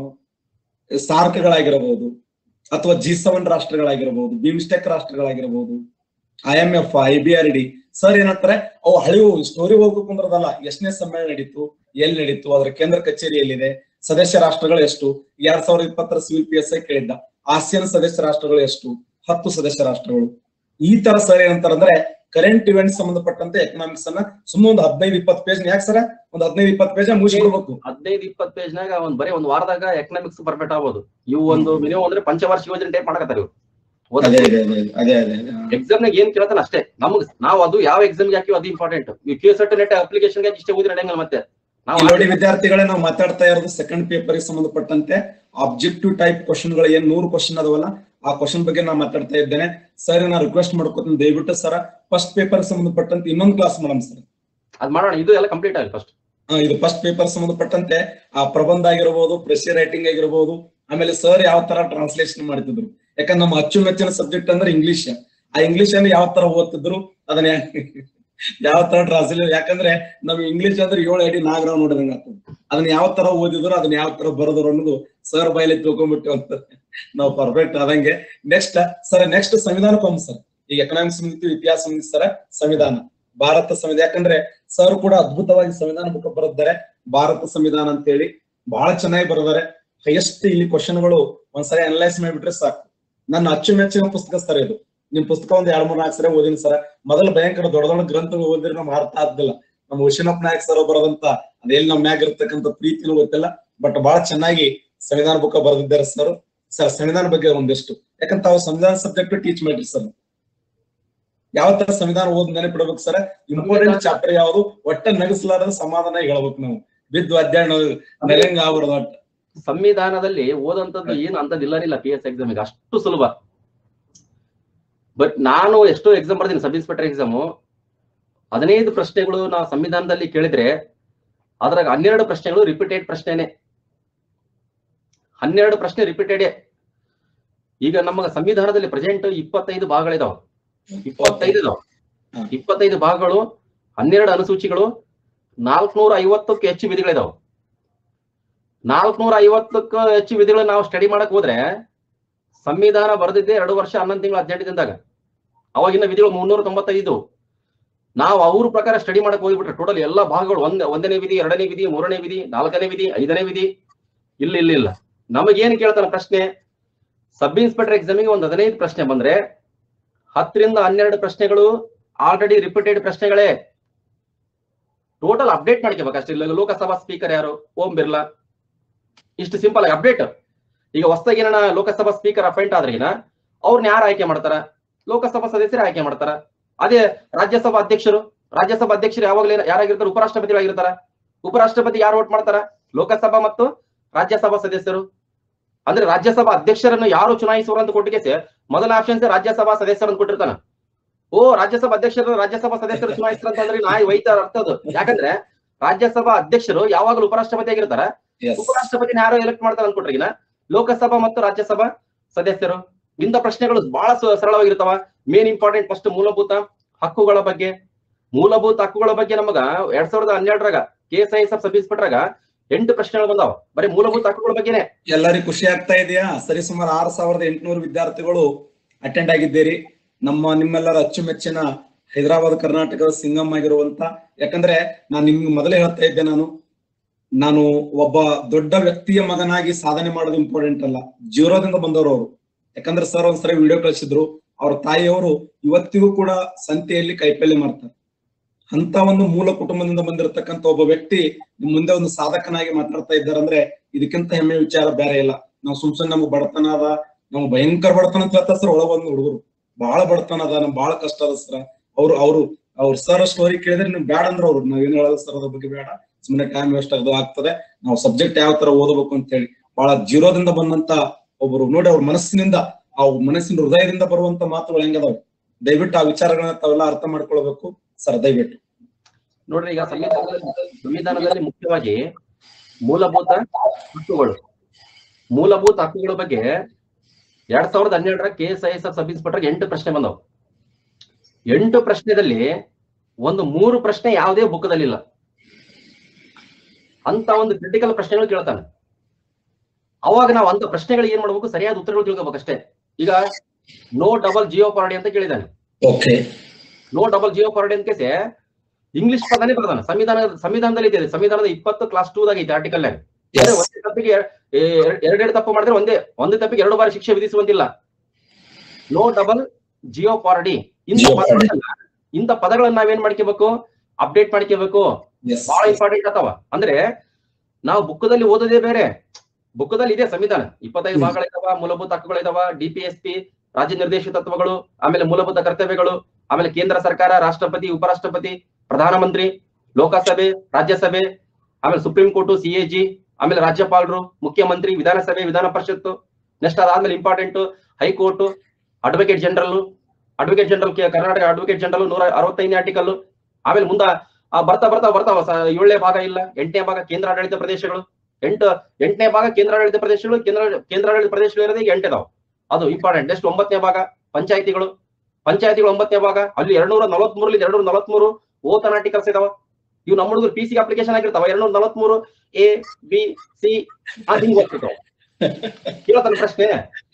ಸಾರ್ಕ್ಗಳಾಗಿರಬಹುದು ಅಥವಾ ಜಿ ಸೆವೆನ್ ರಾಷ್ಟ್ರಗಳಾಗಿರಬಹುದು ಬಿಮ್ಸ್ಟೆಕ್ ರಾಷ್ಟ್ರಗಳಾಗಿರಬಹುದು I M F I B R D sir ಏನಂತಾರೆ ಅವು ಹಳಿವು ಸ್ಟೋರಿ ಹೋಗ್ಬೇಕು ಅಂದ್ರದಲ್ಲ ಎಷ್ಟನೇ ಸಮ್ಮೇಳನ ನಡೀತು ಎಲ್ಲಿ ನಡೀತು ಅದರ ಕೇಂದ್ರ ಕಚೇರಿ ಎಲ್ಲಿದೆ ಸದಸ್ಯ ರಾಷ್ಟ್ರಗಳು ಎಷ್ಟು ಎರಡ್ ಸಾವಿರದ ಇಪ್ಪತ್ತರ ಸಿವಿಲ್ ಪಿ ಎಸ್ ಐ ಕೇಳಿದ್ದ ಆಸಿಯನ್ ಸದಸ್ಯ ರಾಷ್ಟ್ರಗಳು ಎಷ್ಟು ಹತ್ತು ಸದಸ್ಯ ರಾಷ್ಟ್ರಗಳು ಈ ತರ ಸರ್ ಏನಂತಾರಂದ್ರೆ ಕರೆಂಟ್ ಇವೆಂಟ್ ಸಂಬಂಧಪಟ್ಟಂತೆ ಎಕನಾಮಿಕ್ಸ್ ಅನ್ನ ಸುಮ್ಮನೆ ಒಂದು ಹದಿನೈದು ಇಪ್ಪತ್ತು ಪೇಜ್ ಯಾಕೆ ಸರ್ ಒಂದ್ ಹದಿನೈದು ಇಪ್ಪತ್ತು ಪೇಜ್ ಮುಗಿಸ್ಬಿಡ್ಬೇಕು ಹದಿನೈದು ಇಪ್ಪತ್ತು ಪೇಜ್ನಾಗ ಒಂದ್ ಬರೀ ಒಂದ್ ವಾರದಾಗ ಎಕನಾಮಿಕ್ಸ್ ಪರ್ಫೆಕ್ಟ್ ಆಗ್ಬೋದು ಇವು ಒಂದು ಮಿನಿಮಮ್ ಅಂದ್ರೆ ಪಂಚವಾರ್ಷಿಕ ಯೋಜನೆ ಟೈಪ್ ಮಾಡಕತ್ತಾರ ಇವ್ರು ಅದೇ ಅದೇ ಅದೇ ಅದೇ ಅದೇ ಅದೇ. ಎಕ್ಸಾಮ್ ನಾಗ ಏನ್ ಕೇಳ್ತಾನ ಅಷ್ಟೇ ನಮಗ್ ನಾವು ಅದು ಯಾವ ಎಕ್ಸಾಮ್ ಹಾಕಿವಿ ಅದು ಇಂಪಾರ್ಟೆಂಟ್ ಈ ಕೆ ಸೆಟ್ ನೆಟ್ ಅಪ್ಲಿಕೇಶನ್ ಇಷ್ಟೇ ಓದಿ ನಡೆಯಂಗಿಲ್ಲ ಮತ್ತೆ ನಾವು ಇಲ್ಲಿ ನೋಡಿ ವಿದ್ಯಾರ್ಥಿಗಳೇ ನಾವು ಮಾತಾಡ್ತಾ ಇರೋದು ಸೆಕೆಂಡ್ ಪೇಪರ್ ಸಂಬಂಧಪಟ್ಟಂತೆ ಆಬ್ಜೆಕ್ಟಿವ್ ಟೈಪ್ ಕ್ವಶನ್ ಗಳು ಏನ್ ನೂರು ಕ್ವಶನ್ ಅದಾವಲ್ಲ ಆ ಕ್ವಶನ್ ಬಗ್ಗೆ ನಾನು ಮಾತಾಡ್ತಾ ಇದ್ದೇನೆ ಸರ್ ನಾ ರಿಕ್ವೆಸ್ಟ್ ಮಾಡ್ಕೊತೀನಿ ದಯವಿಟ್ಟು ಸರ್ ಫಸ್ಟ್ ಪೇಪರ್ ಸಂಬಂಧಪಟ್ಟಂತೆ ಇನ್ನೊಂದು ಕ್ಲಾಸ್ ಮಾಡೋಣ ಸರ್ ಅದ್ ಮಾಡೋಣ ಇದು ಎಲ್ಲ ಕಂಪ್ಲೀಟ್ ಆಗಲಿ ಫಸ್ಟ್ ಇದು ಫಸ್ಟ್ ಪೇಪರ್ ಸಂಬಂಧಪಟ್ಟಂತೆ ಆ ಪ್ರಬಂಧ ಆಗಿರಬಹುದು ಪ್ರೆಷರ್ ರೈಟಿಂಗ್ ಆಗಿರಬಹುದು ಆಮೇಲೆ ಸರ್ ಯಾವ ತರ ಟ್ರಾನ್ಸ್ಲೇಷನ್ ಮಾಡ್ತಿದ್ರು ಯಾಕಂದ್ರೆ ನಮ್ಮ ಅಚ್ಚುಮೆಚ್ಚಿನ ಸಬ್ಜೆಕ್ಟ್ ಅಂದ್ರೆ ಇಂಗ್ಲಿಷ್ ಆ ಇಂಗ್ಲಿಷ್ ಅನ್ನು ಯಾವ ತರ ಓದ್ತಿದ್ರು ಅದನ್ನ ಯಾವ ತರ ಟ್ರಾನ್ಸ್ಲೇಟ್ ಯಾಕಂದ್ರೆ ನಮ್ ಇಂಗ್ಲಿಷ್ ಅಂದ್ರೆ ಏಳು ಅಡಿ ನಾಗರಾವ್ ನೋಡಿದಂಗ ಆಗ್ತದೆ ಅದನ್ನ ಯಾವ ತರ ಓದಿದ್ರು ಅದನ್ನ ಯಾವ ತರ ಬರೆದ್ರು ಅನ್ನೋದು ಸರ್ ಬೈಲಿ ತಿಳ್ಕೊಂಡ್ಬಿಟ್ಟು ಅಂತ ನಾವು ಪರ್ಫೆಕ್ಟ್ ಆದಂಗೆ ನೆಕ್ಸ್ಟ್ ಸರ್ ನೆಕ್ಸ್ಟ್ ಸಂವಿಧಾನ ಹೋಮ್ ಸರ್ ಈಗ ಎಕನಾಮಿಕ್ಸ್ ಮುಗಿತು ಇತಿಹಾಸ ಮುಗಿತು ಸರ್ ಸಂವಿಧಾನ ಭಾರತ ಸಂವಿಧಾನ ಯಾಕಂದ್ರೆ ಸರ್ ಕೂಡ ಅದ್ಭುತವಾಗಿ ಸಂವಿಧಾನ ಬುಕ್ ಬರೆದಿದ್ದಾರೆ ಭಾರತ ಸಂವಿಧಾನ ಅಂತ ಹೇಳಿ ಬಹಳ ಚೆನ್ನಾಗಿ ಬರೆದಾರೆ ಹೈಯೆಸ್ಟ್ ಇಲ್ಲಿ ಕ್ವಶನ್ಗಳು ಒಂದ್ಸರಿ ಅನಲೈಸ್ ಮಾಡಿಬಿಟ್ರೆ ಸಾಕು ನನ್ನ ಅಚ್ಚುಮೆಚ್ಚಿನ ಪುಸ್ತಕ ಸರ್ ಇದು ನಿಮ್ ಪುಸ್ತಕ ಒಂದ್ ಎರಡ್ ಮೂರ್ ನಾಲ್ಕು ಸರಿ ಓದಿನಿ ಸರ್ ಮೊದಲು ಭಯಂಕರ ದೊಡ್ಡ ದೊಡ್ಡ ಗ್ರಂಥಗಳು ಓದಿದ್ರೆ ನಮ್ಗೆ ಅರ್ಥ ಆಗ್ತಿಲ್ಲ ನಮ್ಮ ಹುಷಿನಪ್ಪ ನಾಯಕ್ ಸರ್ ಬರೋದಂತ ಅದೆಲ್ಲಿ ನಮ್ಮ ಮ್ಯಾಗ ಇರ್ತಕ್ಕಂಥ ಪ್ರೀತಿನೂ ಗೊತ್ತಿಲ್ಲ ಬಟ್ ಬಹಳ ಚೆನ್ನಾಗಿ ಸಂವಿಧಾನ ಬುಕ್ ಬರೆದಿದ್ದಾರೆ ಸರ್ ಸರ್ ಸಂವಿಧಾನ ಬಗ್ಗೆ ಒಂದಿಷ್ಟು ಯಾಕಂತ ತಾವು ಸಂವಿಧಾನ ಸಬ್ಜೆಕ್ಟ್ ಟೀಚ್ ಮಾಡ್ರಿ ಸರ್ ಯಾವ ತರ ಸಂವಿಧಾನ ಓದ್ ನೆನಪಿಡ್ಬೇಕು ಸರ್ ಇಂಪಾರ್ಟೆಂಟ್ ಚಾಪ್ಟರ್ ಯಾವುದು ಒಟ್ಟ ನಗಸಲಾರದ ಸಮಾಧಾನ ಹೇಳ್ಬೇಕು ನಾವು ಬಿದ್ದು ಅಧ್ಯಯನ ನೆಲಂಗ ಆಗ್ಬಾರ್ದು ಒಟ್ಟ ಸಂವಿಧಾನದಲ್ಲಿ ಓದಂತದ್ದು ಏನು ಅಂತದಿಲ್ಲನಿಲ್ಲ ಪಿ ಎಸ್ ಎಕ್ಸಾಮ್ ಅಷ್ಟು ಸುಲಭ ಬಟ್ ನಾನು ಎಷ್ಟೋ ಎಕ್ಸಾಮ್ ಬರ್ತೀನಿ ಸಬ್ ಇನ್ಸ್ಪೆಕ್ಟರ್ ಎಕ್ಸಾಮು ಹದಿನೈದು ಪ್ರಶ್ನೆಗಳು ನಾವು ಸಂವಿಧಾನದಲ್ಲಿ ಕೇಳಿದ್ರೆ ಅದ್ರಾಗ ಹನ್ನೆರಡು ಪ್ರಶ್ನೆಗಳು ರಿಪೀಟೆಡ್ ಪ್ರಶ್ನೆನೆ ಹನ್ನೆರಡು ಪ್ರಶ್ನೆ ರಿಪೀಟೆಡ್ ಈಗ ನಮ್ಮ ಸಂವಿಧಾನದಲ್ಲಿ ಪ್ರೆಸೆಂಟ್ ಇಪ್ಪತ್ತೈದು ಭಾಗಗಳಿದಾವ ಇಪ್ಪತ್ತೈದು ಇದಾವ ಹ್ಮ್. ಇಪ್ಪತ್ತೈದು ಭಾಗಗಳು ಹನ್ನೆರಡು ಅನುಸೂಚಿಗಳು ನಾಲ್ಕನೂರ ಐವತ್ತಕ್ಕೂ ಹೆಚ್ಚು ವಿಧಿಗಳಿದಾವ ನಾಲ್ಕನೂರ ಐವತ್ತಕ್ಕೂ ಹೆಚ್ಚು ವಿಧಿಗಳು ನಾವು ಸ್ಟಡಿ ಮಾಡಕ್ ಹೋದ್ರೆ ಸಂವಿಧಾನ ಬರೆದಿದ್ದೆ ಎರಡು ವರ್ಷ ಹನ್ನೊಂದು ತಿಂಗಳು ಹದಿನೆಂಟು ದಿನದಾಗ ಅವಾಗಿನ ವಿಧಿಗಳು ಮುನ್ನೂರ ತೊಂಬತ್ತೈದು ನಾವು ಅವ್ರ ಪ್ರಕಾರ ಸ್ಟಡಿ ಮಾಡಕ್ ಹೋಗ್ಬಿಟ್ರೆ ಟೋಟಲ್ ಎಲ್ಲ ಭಾಗಗಳು ಒಂದ್ ಒಂದನೇ ವಿಧಿ ಎರಡನೇ ವಿಧಿ ಮೂರನೇ ವಿಧಿ ನಾಲ್ಕನೇ ವಿಧಿ ಐದನೇ ವಿಧಿ ಇಲ್ಲ ಇಲ್ಲ ಇಲ್ಲ ನಮಗೇನು ಕೇಳ್ತಾನ ಪ್ರಶ್ನೆ ಸಬ್ ಇನ್ಸ್ಪೆಕ್ಟರ್ ಎಕ್ಸಾಮಿಗೆ ಒಂದು ಹದಿನೈದು ಪ್ರಶ್ನೆ ಬಂದ್ರೆ ಹತ್ತರಿಂದ ಹನ್ನೆರಡು ಪ್ರಶ್ನೆಗಳು ಆಲ್ರೆಡಿ ರಿಪೀಟೆಡ್ ಪ್ರಶ್ನೆಗಳೇ ಟೋಟಲ್ ಅಪ್ಡೇಟ್ ಮಾಡ್ಕೋಬೇಕು ಅಷ್ಟೇ ಇಲ್ಲ ಲೋಕಸಭಾ ಸ್ಪೀಕರ್ ಯಾರು ಓಂ ಬಿರ್ಲಾ ಇಷ್ಟು ಸಿಂಪಲ್ ಆಗಿ ಅಪ್ಡೇಟ್ ಈಗ ಹೊಸದಾಗಿ ಏನಾರ ಲೋಕಸಭಾ ಸ್ಪೀಕರ್ ಅಪಾಯಿಂಟ್ ಆದ್ರಿಗಿನ ಅವ್ರನ್ನ ಯಾರು ಆಯ್ಕೆ ಮಾಡ್ತಾರ ಲೋಕಸಭಾ ಸದಸ್ಯರೇ ಆಯ್ಕೆ ಮಾಡ್ತಾರ ಅದೇ ರಾಜ್ಯಸಭಾ ಅಧ್ಯಕ್ಷರು ರಾಜ್ಯಸಭಾ ಅಧ್ಯಕ್ಷರು ಯಾವಾಗಲೇ ಯಾರಾಗಿರ್ತಾರೆ ಉಪರಾಷ್ಟ್ರಪತಿಗಳಾಗಿರ್ತಾರ ಉಪರಾಷ್ಟ್ರಪತಿ ಯಾರು ವೋಟ್ ಮಾಡ್ತಾರ ಲೋಕಸಭಾ ಮತ್ತು ರಾಜ್ಯಸಭಾ ಸದಸ್ಯರು ಅಂದ್ರೆ ರಾಜ್ಯಸಭಾ ಅಧ್ಯಕ್ಷರನ್ನು ಯಾರು ಚುನಾಯಿಸುವರು ಅಂತ ಕೊಟ್ಟಿಗೆ ಮೊದಲ ಆಪ್ಷನ್ಸ್ ರಾಜ್ಯಸಭಾ ಸದಸ್ಯರು ಅಂತ ಕೊಟ್ಟಿರ್ತಾನ ಓ ರಾಜ್ಯಸಭಾ ಅಧ್ಯಕ್ಷರು ರಾಜ್ಯಸಭಾ ಸದಸ್ಯರು ಚುನಾಯಿಸ್ತಾರ ಅಂತಂದ್ರೆ ನಾಯಿ ವೈತಾರ ಅರ್ಥ ಅದು ಯಾಕಂದ್ರೆ ರಾಜ್ಯಸಭಾ ಅಧ್ಯಕ್ಷರು ಯಾವಾಗಲೂ ಉಪರಾಷ್ಟ್ರಪತಿ ಆಗಿರ್ತಾರ ಎಸ್ ಉಪರಾಷ್ಟ್ರಪತಿನ ಯಾರು ಎಲೆಕ್ಟ್ ಮಾಡ್ತಾರ ಅನ್ಕೊಟ್ರಿಗಿನ ಲೋಕಸಭಾ ಮತ್ತು ರಾಜ್ಯಸಭಾ ಸದಸ್ಯರು ಇಂಥ ಪ್ರಶ್ನೆಗಳು ಬಹಳ ಸ- ಸರಳವಾಗಿರ್ತಾವ ಮೇನ್ ಇಂಪಾರ್ಟೆಂಟ್ ಫಸ್ಟ್ ಮೂಲಭೂತ ಹಕ್ಕುಗಳ ಬಗ್ಗೆ ಮೂಲಭೂತ ಹಕ್ಕುಗಳ ಬಗ್ಗೆ ನಮಗ ಎರಡ್ ಸಾವಿರದ ಹನ್ನೆರಡರಾಗ K S I S sub ಇನ್ಸ್ಪೆಕ್ಟರ್ಗ ಎಂಟು ಪ್ರಶ್ನೆಗಳು ಬಂದಾವ ಬರೀ ಮೂಲಭೂತ ಹಕ್ಕುಗಳ ಬಗ್ಗೆನೆ ಎಲ್ಲರಿಗೂ ಖುಷಿ ಆಗ್ತಾ ಇದೆಯಾ ಸರಿ ಸುಮಾರು ಆರು ಸಾವಿರದ ಎಂಟುನೂರು ವಿದ್ಯಾರ್ಥಿಗಳು ಅಟೆಂಡ್ ಆಗಿದ್ದೀರಿ ನಮ್ಮ ನಿಮ್ಮೆಲ್ಲರ ಅಚ್ಚುಮೆಚ್ಚಿನ ಹೈದರಾಬಾದ್ ಕರ್ನಾಟಕದ ಸಿಂಗಮ್ ಆಗಿರುವಂತ ಯಾಕಂದ್ರೆ ನಾನು ನಿಮ್ಗೆ ಮೊದಲೇ ಹೇಳ್ತಾ ಇದ್ದೆ ನಾನು ನಾನು ಒಬ್ಬ ದೊಡ್ಡ ವ್ಯಕ್ತಿಯ ಮಗನಾಗಿ ಸಾಧನೆ ಮಾಡೋದು ಇಂಪಾರ್ಟೆಂಟ್ ಅಲ್ಲ ಜೀರೋದಿಂದ ಬಂದವರು ಅವರು ಯಾಕಂದ್ರೆ ಸರ್ ಒಂದ್ಸರಿ ವಿಡಿಯೋ ಕಳಿಸಿದ್ರು ಅವ್ರ ತಾಯಿಯವರು ಇವತ್ತಿಗೂ ಕೂಡ ಸಂತೆಯಲ್ಲಿ ಕೈಪಲ್ಯ ಮಾಡ್ತಾರೆ ಅಂತ ಒಂದು ಮೂಲ ಕುಟುಂಬದಿಂದ ಬಂದಿರತಕ್ಕಂತ ಒಬ್ಬ ವ್ಯಕ್ತಿ ನಿಮ್ ಮುಂದೆ ಒಂದು ಸಾಧಕನಾಗಿ ಮಾತಾಡ್ತಾ ಇದ್ದಾರೆ ಅಂದ್ರೆ ಇದಕ್ಕಿಂತ ಹೆಮ್ಮೆ ವಿಚಾರ ಬೇರೆ ಇಲ್ಲ ನಾವು ಸುಮ್ ಸುಮ್ನೆ ನಮ್ಗೆ ಬಡತನ ಅದ ನಮ್ಗೆ ಭಯಂಕರ ಬಡತನ ಅಂತ ಹೇಳ್ತಾ ಸರ್ ಒಳಗ ಬಂದು ಹುಡುಗರು ಬಹಳ ಬಡತನ ಅದ ನಮ್ಗೆ ಬಹಳ ಕಷ್ಟ ಅದ ಸರ್ ಅವ್ರು ಅವ್ರು ಅವ್ರ ಸರ್ ಸ್ಟೋರಿ ಕೇಳಿದ್ರೆ ನೀವು ಬೇಡ ಅಂದ್ರೆ ಅವ್ರು ನಾವ್ ಏನ್ ಹೇಳೋದು ಸರ್ ಅದ್ರ ಬಗ್ಗೆ ಬೇಡ ಸುಮ್ಮನೆ ಟೈಮ್ ವೇಸ್ಟ್ ಅದು ಆಗ್ತದೆ ನಾವು ಸಬ್ಜೆಕ್ಟ್ ಯಾವ ತರ ಓದಬೇಕು ಅಂತ ಹೇಳಿ ಬಹಳ ಜೀರೋದಿಂದ ಬಂದಂತ ಒಬ್ಬರು ನೋಡಿ ಅವ್ರ ಮನಸ್ಸಿನಿಂದ ಆ ಮನಸ್ಸಿನ ಹೃದಯದಿಂದ ಬರುವಂತ ಮಾತುಗಳು ಹೆಂಗದಾವೆ ದಯವಿಟ್ಟು ಆ ವಿಚಾರಗಳನ್ನ ತಾವೆಲ್ಲ ಅರ್ಥ ಮಾಡ್ಕೊಳ್ಬೇಕು ಸರ್ ದಯವಿಟ್ಟು ನೋಡ್ರಿ ಈಗ ಸಂವಿಧಾನದಲ್ಲಿ ಸಂವಿಧಾನದಲ್ಲಿ ಮುಖ್ಯವಾಗಿ ಮೂಲಭೂತ ಹಕ್ಕುಗಳು ಮೂಲಭೂತ ಹಕ್ಕುಗಳ ಬಗ್ಗೆ ಎರಡ್ ಸಾವಿರದ ಹನ್ನೆರಡರ K S I S sub inspector ಎಂಟು ಪ್ರಶ್ನೆ ಬಂದವು ಎಂಟು ಪ್ರಶ್ನೆದಲ್ಲಿ ಒಂದು ಮೂರು ಪ್ರಶ್ನೆ ಯಾವುದೇ ಬುಕ್ದಲ್ಲಿಲ್ಲ ಅಂತ ಒಂದು ಕ್ರಿಟಿಕಲ್ ಪ್ರಶ್ನೆಗಳು ಕೇಳ್ತಾನೆ ಅವಾಗ ನಾವು ಅಂತ ಪ್ರಶ್ನೆಗಳು ಏನ್ ಮಾಡ್ಬೇಕು ಸರಿಯಾದ ಉತ್ತರಗಳು ತಿಳ್ಕೋಬೇಕು ಅಷ್ಟೇ ಈಗ ನೋ ಡಬಲ್ ಜಿಯೋ ಪಾರ್ಡಿ ಅಂತ ಕೇಳಿದಾನೆ okay no double jeopardy ಅಂತ ಕೇಸೆ ಇಂಗ್ಲಿಷ್ ಪದನೇ ಬರ್ದಾನೆ ಸಂವಿಧಾನ ಸಂವಿಧಾನದಲ್ಲಿ ಇದೆ ಸಂವಿಧಾನದ ಇಪ್ಪತ್ತು ಕ್ಲಾಸ್ ಟೂ ದಾಗ ಐತೆ ಆರ್ಟಿಕಲ್ ಅಂದ್ರೆ ಒಂದೇ ತಪ್ಪಿಗೆ ಎರಡೆರಡು ತಪ್ಪು ಮಾಡಿದ್ರೆ ಒಂದೇ ಒಂದೇ ತಪ್ಪಿಗೆ ಎರಡು ಬಾರಿ ಶಿಕ್ಷೆ ವಿಧಿಸುವಂತಿಲ್ಲ ನೋ ಡಬಲ್ ಜಿಯೋ ಪಾರ್ಡಿ ಇಂಥ Jeopardy. ಪದಗಳನ್ನ ಇಂಥ ಪದಗಳನ್ನ ನಾವೇನ್ ಮಾಡ್ಕೋಬೇಕು ಅಪ್ಡೇಟ್ ಮಾಡ್ಕೋಬೇಕು ಎಸ್ ಬಹಳ ಇಂಪಾರ್ಟೆಂಟ್ ಅಥವಾ ಅಂದ್ರೆ ನಾವು ಬುಕ್ದಲ್ಲಿ ಓದೋದೇ ಬೇರೆ ಬುಕ್ದಲ್ಲಿ ಇದೆ ಸಂವಿಧಾನ ಇಪ್ಪತ್ತೈದು ಹ್ಮ್. ಭಾಗಗಳಿದಾವ ಮೂಲಭೂತ ಹಕ್ಕುಗಳಿದಾವ ಡಿಪಿಎಸ್ಪಿ ರಾಜ್ಯ ನಿರ್ದೇಶಿತ ತತ್ವಗಳು ಆಮೇಲೆ ಮೂಲಭೂತ ಕರ್ತವ್ಯಗಳು ಆಮೇಲೆ ಕೇಂದ್ರ ಸರ್ಕಾರ ರಾಷ್ಟ್ರಪತಿ ಉಪರಾಷ್ಟ್ರಪತಿ ಪ್ರಧಾನಮಂತ್ರಿ ಲೋಕಸಭೆ ರಾಜ್ಯಸಭೆ ಆಮೇಲೆ ಸುಪ್ರೀಂ ಕೋರ್ಟ್ ಸಿಎಜಿ ಆಮೇಲೆ ರಾಜ್ಯಪಾಲರು ಮುಖ್ಯಮಂತ್ರಿ ವಿಧಾನಸಭೆ ವಿಧಾನ ಪರಿಷತ್ತು ನೆಕ್ಸ್ಟ್ ಅದಾದ್ಮೇಲೆ important high court advocate general advocate general Karnataka advocate general ನೂರ ಅರವತ್ತೈದನೇ ಆರ್ಟಿಕಲ್ ಆಮೇಲೆ ಮುಂದ ಆ ಬರ್ತಾ ಬರ್ತಾ ಬರ್ತಾವ ಸ- ಏಳನೇ ಭಾಗ ಇಲ್ಲ ಎಂಟನೇ ಭಾಗ ಕೇಂದ್ರಾಡಳಿತ ಪ್ರದೇಶಗಳು ಎಂಟು ಎಂಟನೇ ಭಾಗ ಕೇಂದ್ರಾಡಳಿತ ಪ್ರದೇಶಗಳು ಕೇಂದ್ರ ಕೇಂದ್ರಾಡಳಿತ ಪ್ರದೇಶಗಳು ಇರೋದೇ ಈಗ ಎಂಟಿದಾವ್ ಅದು ಇಂಪಾರ್ಟೆಂಟ್ ನೆಕ್ಸ್ಟ್ ಒಂಬತ್ತನೇ ಭಾಗ ಪಂಚಾಯತಿಗಳು ಪಂಚಾಯತಿಗಳು ಒಂಬತ್ತನೇ ಭಾಗ ಅಲ್ಲಿ ಎರಡ್ನೂರ ನಲವತ್ಮೂರಲ್ಲಿ ಎರಡ್ನೂರ ನಲವತ್ಮೂರು ಓತನ್ ಆರ್ಟಿಕಲ್ಸ್ ಇದಾವ ಇವು ನಮ್ಮ ಹುಡುಗರು ಪಿ ಸಿ ಅಪ್ಲಿಕೇಶನ್ ಆಗಿರ್ತಾವ ಎರಡ್ನೂರ ನಲವತ್ಮೂರು ಎ ಬಿ ಸಿ ಅಂತ ಹಿಂಗ್ ಹೋಗ್ತಿರ್ತಾವ ಕೇಳತನ ಪ್ರಶ್ನೆ